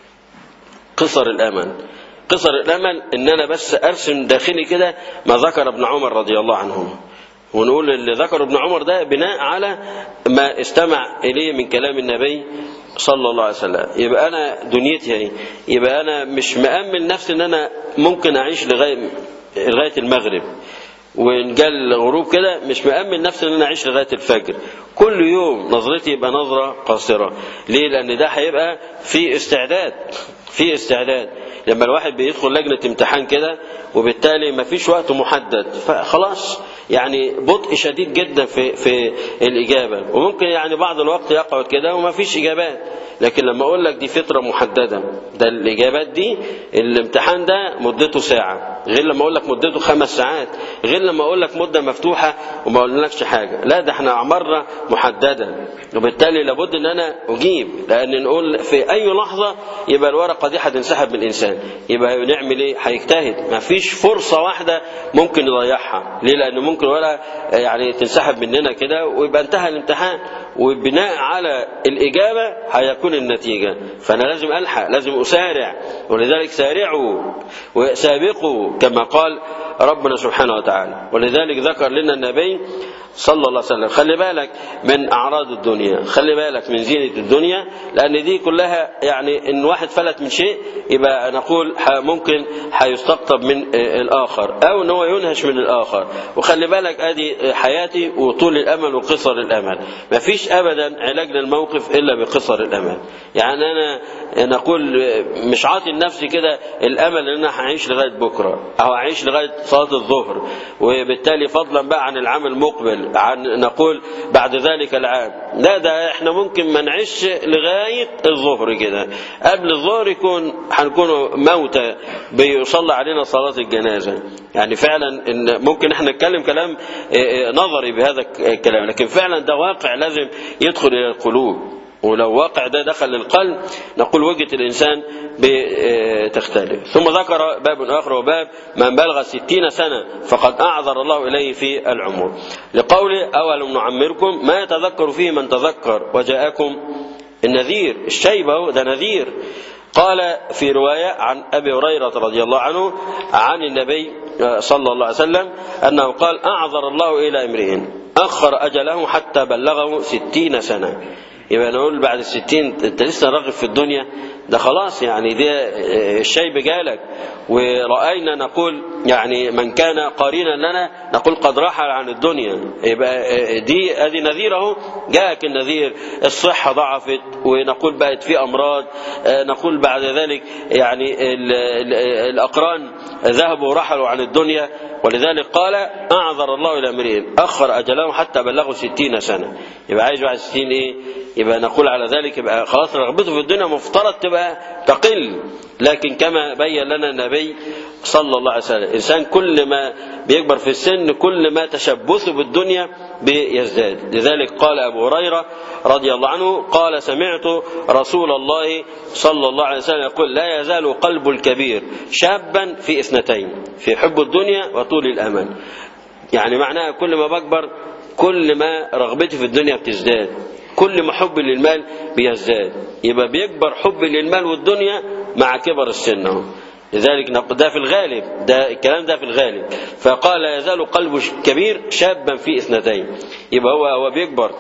Speaker 3: قصر الامل قصر الامل ان انا بس ارسم داخلي كده ما ذكر ابن عمر رضي الله عنهما ونقول اللي ذكره ابن عمر ده بناء على ما استمع إليه من كلام النبي صلى الله عليه وسلم يبقى أنا دنيتي يعني يبقى أنا مش مأمن نفسي إن أنا ممكن أعيش لغاية لغاية المغرب وإن جاء الغروب كده مش مأمن نفسي إن أنا أعيش لغاية الفجر كل يوم نظرتي يبقى نظرة قاصرة ليه؟ لأن ده هيبقى في استعداد في استعداد لما الواحد بيدخل لجنة امتحان كده وبالتالي ما فيش وقت محدد فخلاص يعني بطء شديد جدا في في الإجابة وممكن يعني بعض الوقت يقعد كده وما فيش إجابات لكن لما أقول لك دي فترة محددة ده الإجابات دي الامتحان ده مدته ساعة غير لما أقول لك مدته خمس ساعات غير لما أقول لك مدة مفتوحة وما أقولكش حاجة لا ده احنا أعمارنا محددة وبالتالي لابد ان انا اجيب لان نقول في اي لحظه يبقى الورقه دي هتنسحب من الانسان يبقى نعمل ايه هيجتهد ما فيش فرصه واحده ممكن يضيعها ليه لان ممكن ولا يعني تنسحب مننا كده ويبقى انتهى الامتحان وبناء على الاجابه هيكون النتيجه فانا لازم الحق لازم اسارع ولذلك سارعوا وسابقوا وانفقوا كما قال ربنا سبحانه وتعالى ولذلك ذكر لنا النبي صلى الله عليه وسلم خلي بالك من أعراض الدنيا خلي بالك من زينة الدنيا لأن دي كلها يعني إن واحد فلت من شيء يبقى نقول ممكن هيستقطب من الآخر أو إن هو ينهش من الآخر وخلي بالك أدي حياتي وطول الأمل وقصر الأمل ما فيش أبدا علاج للموقف إلا بقصر الأمل يعني أنا نقول مش عاطي لنفسي كده الأمل إن أنا هعيش لغاية بكرة أو هعيش لغاية صلاة الظهر وبالتالي فضلا بقى عن العام المقبل عن نقول بعد ذلك العام لا ده احنا ممكن ما نعيش لغاية الظهر كده قبل الظهر يكون هنكون موتى بيصلى علينا صلاة الجنازة يعني فعلا إن ممكن احنا نتكلم كلام نظري بهذا الكلام لكن فعلا ده واقع لازم يدخل إلى القلوب ولو واقع ده دخل للقلب نقول وجهة الإنسان بتختلف ثم ذكر باب آخر وباب من بلغ ستين سنة فقد أعذر الله إليه في العمر لقوله أولم نعمركم ما يتذكر فيه من تذكر وجاءكم النذير الشيبة ده نذير قال في رواية عن أبي هريرة رضي الله عنه عن النبي صلى الله عليه وسلم أنه قال أعذر الله إلى امرئ أخر أجله حتى بلغه ستين سنة يبقى نقول بعد الستين انت لسه راغب في الدنيا ده خلاص يعني ده الشيب جالك ورأينا نقول يعني من كان قرينا لنا نقول قد رحل عن الدنيا يبقى دي ادي نذير اهو جاءك النذير الصحة ضعفت ونقول بقت في امراض نقول بعد ذلك يعني ال ال الاقران ذهبوا ورحلوا عن الدنيا ولذلك قال اعذر الله الى امرئ اخر اجله حتى بلغوا ستين سنة يبقى عايز بعد ستين ايه يبقى نقول على ذلك يبقى خلاص رغبته في الدنيا مفترض تبقى تقل لكن كما بين لنا النبي صلى الله عليه وسلم الإنسان كل ما بيكبر في السن كل ما تشبثه بالدنيا بيزداد لذلك قال أبو هريرة رضي الله عنه قال سمعت رسول الله صلى الله عليه وسلم يقول لا يزال قلب الكبير شابا في اثنتين في حب الدنيا وطول الأمل يعني معناها كل ما بكبر كل ما رغبتي في الدنيا بتزداد كل ما حب للمال بيزداد يبقى بيكبر حب للمال والدنيا مع كبر السن اهو لذلك ده في الغالب ده الكلام ده في الغالب فقال لا يزال قلبه كبير شابا في اثنتين يبقى هو هو بيكبر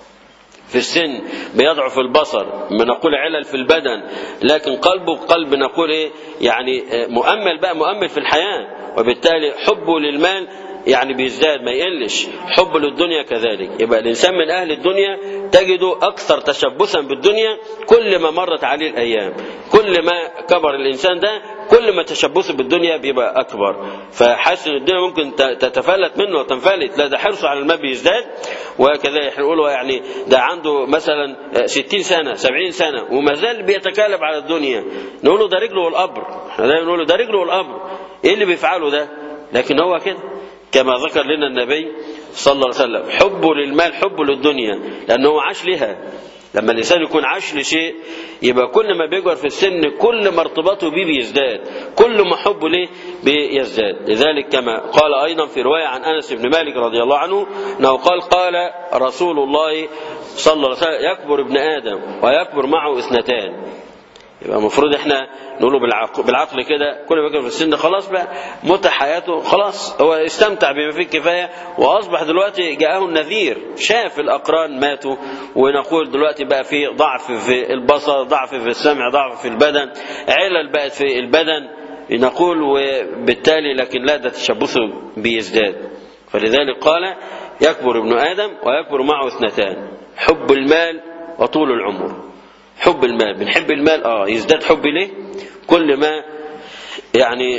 Speaker 3: في السن بيضعف البصر بنقول علل في البدن لكن قلبه قلب نقول ايه يعني مؤمل بقى مؤمل في الحياه وبالتالي حبه للمال يعني بيزداد ما يقلش حب للدنيا كذلك يبقى الإنسان من أهل الدنيا تجده أكثر تشبثا بالدنيا كل ما مرت عليه الأيام كل ما كبر الإنسان ده كل ما تشبثه بالدنيا بيبقى أكبر فحاسس إن الدنيا ممكن تتفلت منه وتنفلت لا ده حرصه على المال بيزداد وكذلك احنا نقول يعني ده عنده مثلا 60 سنة 70 سنة وما زال بيتكالب على الدنيا نقول له ده رجله والقبر احنا دايما نقول له ده رجله والقبر ايه اللي بيفعله ده لكن هو كده كما ذكر لنا النبي صلى الله عليه وسلم حبه للمال حبه للدنيا لأنه عاش لها لما الإنسان يكون عاش لشيء يبقى كل ما بيكبر في السن كل ما ارتباطه به بيزداد كل ما حبه ليه بيزداد لذلك كما قال أيضا في رواية عن أنس بن مالك رضي الله عنه أنه قال قال رسول الله صلى الله عليه وسلم يكبر ابن آدم ويكبر معه اثنتان يبقى المفروض احنا نقوله بالعقل, بالعقل كده كل ما كان في السن خلاص بقى متع حياته خلاص هو استمتع بما فيه الكفايه واصبح دلوقتي جاءه النذير شاف الاقران ماتوا ونقول دلوقتي بقى في ضعف في البصر ضعف في السمع ضعف في البدن علل بقت في البدن نقول وبالتالي لكن لا ده تشبثه بيزداد فلذلك قال يكبر ابن ادم ويكبر معه اثنتان حب المال وطول العمر حب المال بنحب المال اه يزداد حبي ليه كل ما يعني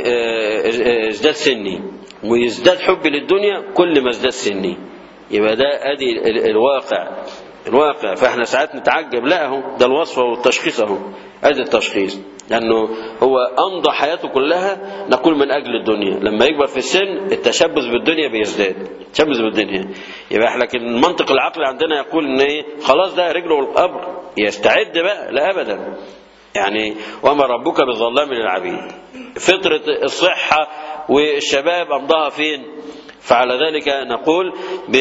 Speaker 3: ازداد سني ويزداد حبي للدنيا كل ما ازداد سني يبقى ده ادي الواقع الواقع فاحنا ساعات نتعجب لا اهو ده الوصف والتشخيص اهو ادي التشخيص لانه هو امضى حياته كلها نقول من اجل الدنيا لما يكبر في السن التشبث بالدنيا بيزداد تشبث بالدنيا يبقى لكن المنطق العقلي عندنا يقول ان ايه خلاص ده رجله القبر يستعد بقى لا ابدا يعني وما ربك بظلام للعبيد فطرة الصحة والشباب أمضاها فين فعلى ذلك نقول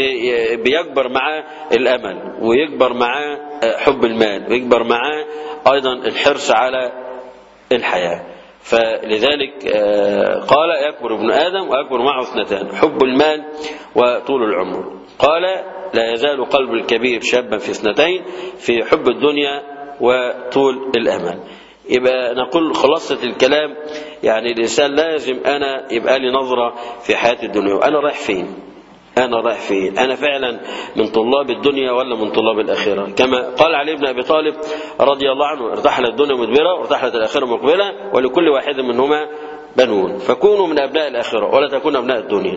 Speaker 3: بيكبر معاه الأمل ويكبر معاه حب المال ويكبر معاه أيضا الحرص على الحياة فلذلك قال يكبر ابن آدم ويكبر معه اثنتان حب المال وطول العمر قال لا يزال قلب الكبير شابا في اثنتين في حب الدنيا وطول الأمل يبقى نقول خلاصة الكلام يعني الإنسان لازم أنا يبقى لي نظرة في حياة الدنيا وأنا رايح فين أنا رايح فين أنا فعلا من طلاب الدنيا ولا من طلاب الآخرة كما قال علي بن أبي طالب رضي الله عنه ارتحلت الدنيا مدبرة وارتحلت الآخرة مقبلة ولكل واحد منهما بنون فكونوا من أبناء الآخرة ولا تكونوا أبناء الدنيا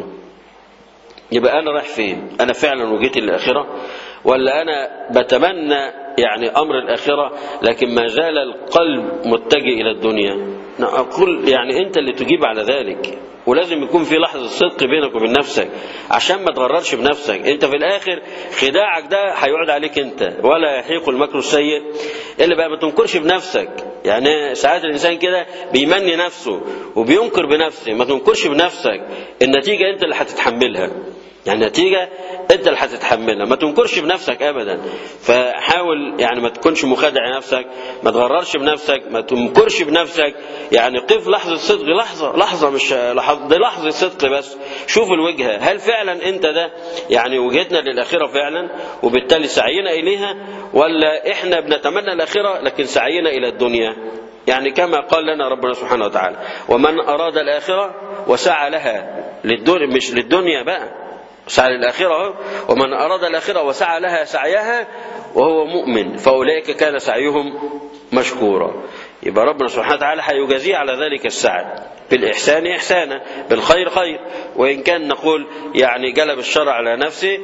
Speaker 3: يبقى أنا رايح فين أنا فعلا وجيت للآخرة ولا أنا بتمنى يعني أمر الآخرة لكن ما زال القلب متجه إلى الدنيا أقول يعني أنت اللي تجيب على ذلك ولازم يكون في لحظة صدق بينك وبين نفسك عشان ما تغررش بنفسك انت في الاخر خداعك ده هيقعد عليك انت ولا يحيق المكر السيء اللي بقى ما تنكرش بنفسك يعني ساعات الانسان كده بيمني نفسه وبينكر بنفسه ما تنكرش بنفسك النتيجة انت اللي هتتحملها يعني النتيجة انت اللي هتتحملها ما تنكرش بنفسك ابدا فحاول يعني ما تكونش مخادع نفسك ما تغررش بنفسك ما تنكرش بنفسك يعني قف لحظة صدق لحظة لحظة مش لحظة دي لحظة صدق بس شوف الوجهة هل فعلا انت ده يعني وجهتنا للآخرة فعلا وبالتالي سعينا إليها ولا احنا بنتمنى الآخرة لكن سعينا إلى الدنيا يعني كما قال لنا ربنا سبحانه وتعالى ومن أراد الآخرة وسعى لها للدنيا مش للدنيا بقى سعى للآخرة ومن أراد الآخرة وسعى لها سعيها وهو مؤمن فأولئك كان سعيهم مشكورا يبقى ربنا سبحانه وتعالى هيجازيه على ذلك السعي بالإحسان إحسانا بالخير خير وإن كان نقول يعني جلب الشر على نفسه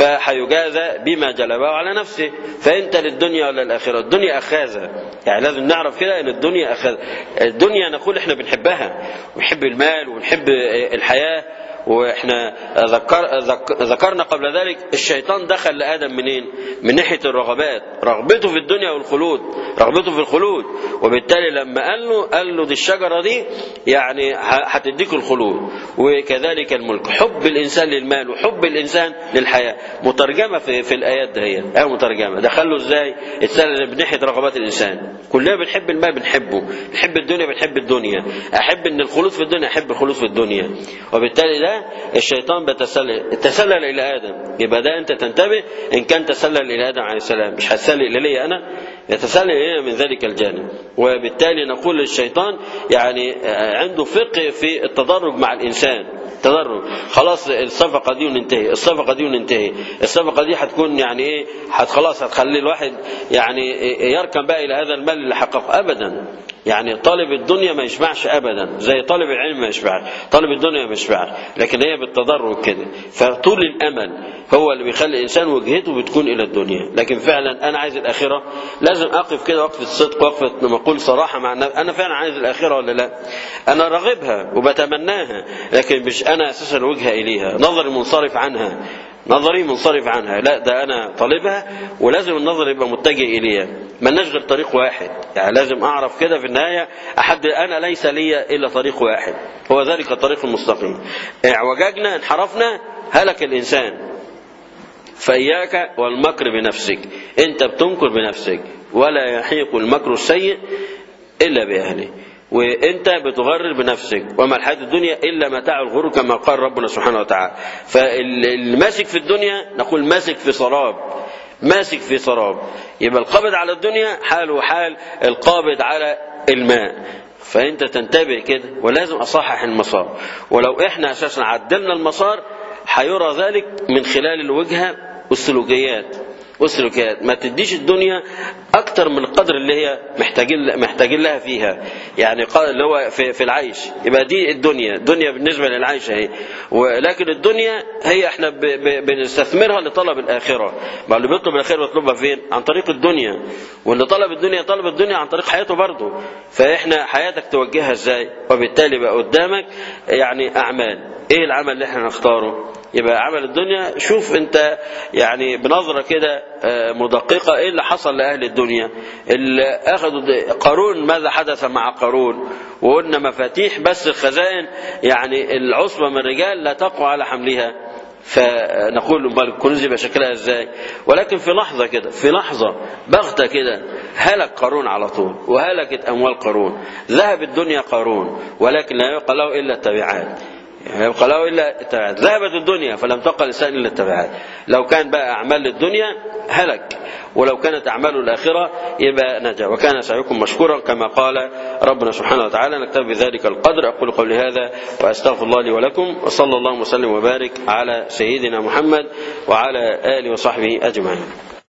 Speaker 3: فحيجازى بما جلبه على نفسه فأنت للدنيا ولا الآخرة الدنيا أخاذة يعني لازم نعرف كده أن الدنيا أخاذة الدنيا نقول إحنا بنحبها ونحب المال ونحب الحياة واحنا ذكر ذكرنا قبل ذلك الشيطان دخل لادم منين؟ من ناحيه الرغبات، رغبته في الدنيا والخلود، رغبته في الخلود، وبالتالي لما قال له قال له دي الشجره دي يعني هتديك الخلود، وكذلك الملك، حب الانسان للمال وحب الانسان للحياه، مترجمه في, في الايات دهيت، ايه مترجمه، دخله ازاي؟ اتسال من ناحيه رغبات الانسان، كلنا بنحب المال بنحبه، بنحب الدنيا بنحب الدنيا، احب ان الخلود في الدنيا احب الخلود في الدنيا، وبالتالي ده الشيطان بتسلل تسلل الى ادم يبقى ده انت تنتبه ان كان تسلل الى ادم عليه السلام مش هتسلل الي انا يتسلل الينا من ذلك الجانب وبالتالي نقول للشيطان يعني عنده فقه في التدرج مع الانسان تدرج خلاص الصفقه دي وننتهي الصفقه دي وننتهي الصفقه دي هتكون يعني ايه هت خلاص هتخلي الواحد يعني يركن بقى الى هذا المال اللي حققه ابدا يعني طالب الدنيا ما يشبعش ابدا زي طالب العلم ما يشبعش طالب الدنيا ما يشبعش لكن هي بالتدرج كده فطول الامل هو اللي بيخلي الانسان وجهته بتكون الى الدنيا لكن فعلا انا عايز الاخره لازم اقف كده وقفه الصدق وقفه لما اقول صراحه مع النفس انا فعلا عايز الاخره ولا لا انا راغبها وبتمناها لكن مش انا اساسا وجهه اليها نظري منصرف عنها نظري منصرف عنها لا ده انا طالبها ولازم النظر يبقى متجه اليها ملناش غير طريق واحد يعني لازم اعرف كده في النهايه احد انا ليس لي الا طريق واحد هو ذلك الطريق المستقيم اعوججنا انحرفنا هلك الانسان فإياك والمكر بنفسك أنت بتنكر بنفسك ولا يحيق المكر السيء إلا بأهله وانت بتغرر بنفسك وما الحياه الدنيا الا متاع الغرور كما قال ربنا سبحانه وتعالى فالماسك في الدنيا نقول ماسك في سراب ماسك في سراب يبقى القابض على الدنيا حاله حال القابض على الماء فانت تنتبه كده ولازم اصحح المسار ولو احنا اساسا عدلنا المسار هيرى ذلك من خلال الوجهه والسلوكيات والسلوكيات ما تديش الدنيا اكتر من القدر اللي هي محتاجين محتاجين لها فيها يعني اللي هو في, في العيش يبقى دي الدنيا الدنيا بالنسبه للعيش اهي ولكن الدنيا هي احنا ب ب بنستثمرها لطلب الاخره ما اللي بيطلب الاخره بيطلبها فين عن طريق الدنيا واللي طلب الدنيا طلب الدنيا عن طريق حياته برضه فاحنا حياتك توجهها ازاي وبالتالي بقى قدامك يعني اعمال ايه العمل اللي احنا نختاره يبقى عمل الدنيا شوف انت يعني بنظره كده مدققه ايه اللي حصل لاهل الدنيا اللي اخذوا قارون ماذا حدث مع قارون وقلنا مفاتيح بس الخزائن يعني العصبه من الرجال لا تقوى على حملها فنقول امال الكنوز يبقى شكلها ازاي ولكن في لحظة كده في لحظة بغتة كده هلك قارون على طول وهلكت أموال قارون ذهب الدنيا قارون ولكن لا يبقى له إلا التبعات يبقى له الا التبعات ذهبت الدنيا فلم تبقى الانسان الا التبعات لو كان بقى اعمال الدنيا هلك ولو كانت اعمال الاخره يبقى نجا وكان سعيكم مشكورا كما قال ربنا سبحانه وتعالى نكتفي بذلك القدر اقول قولي هذا واستغفر الله لي ولكم وصلى الله وسلم وبارك على سيدنا محمد وعلى اله وصحبه اجمعين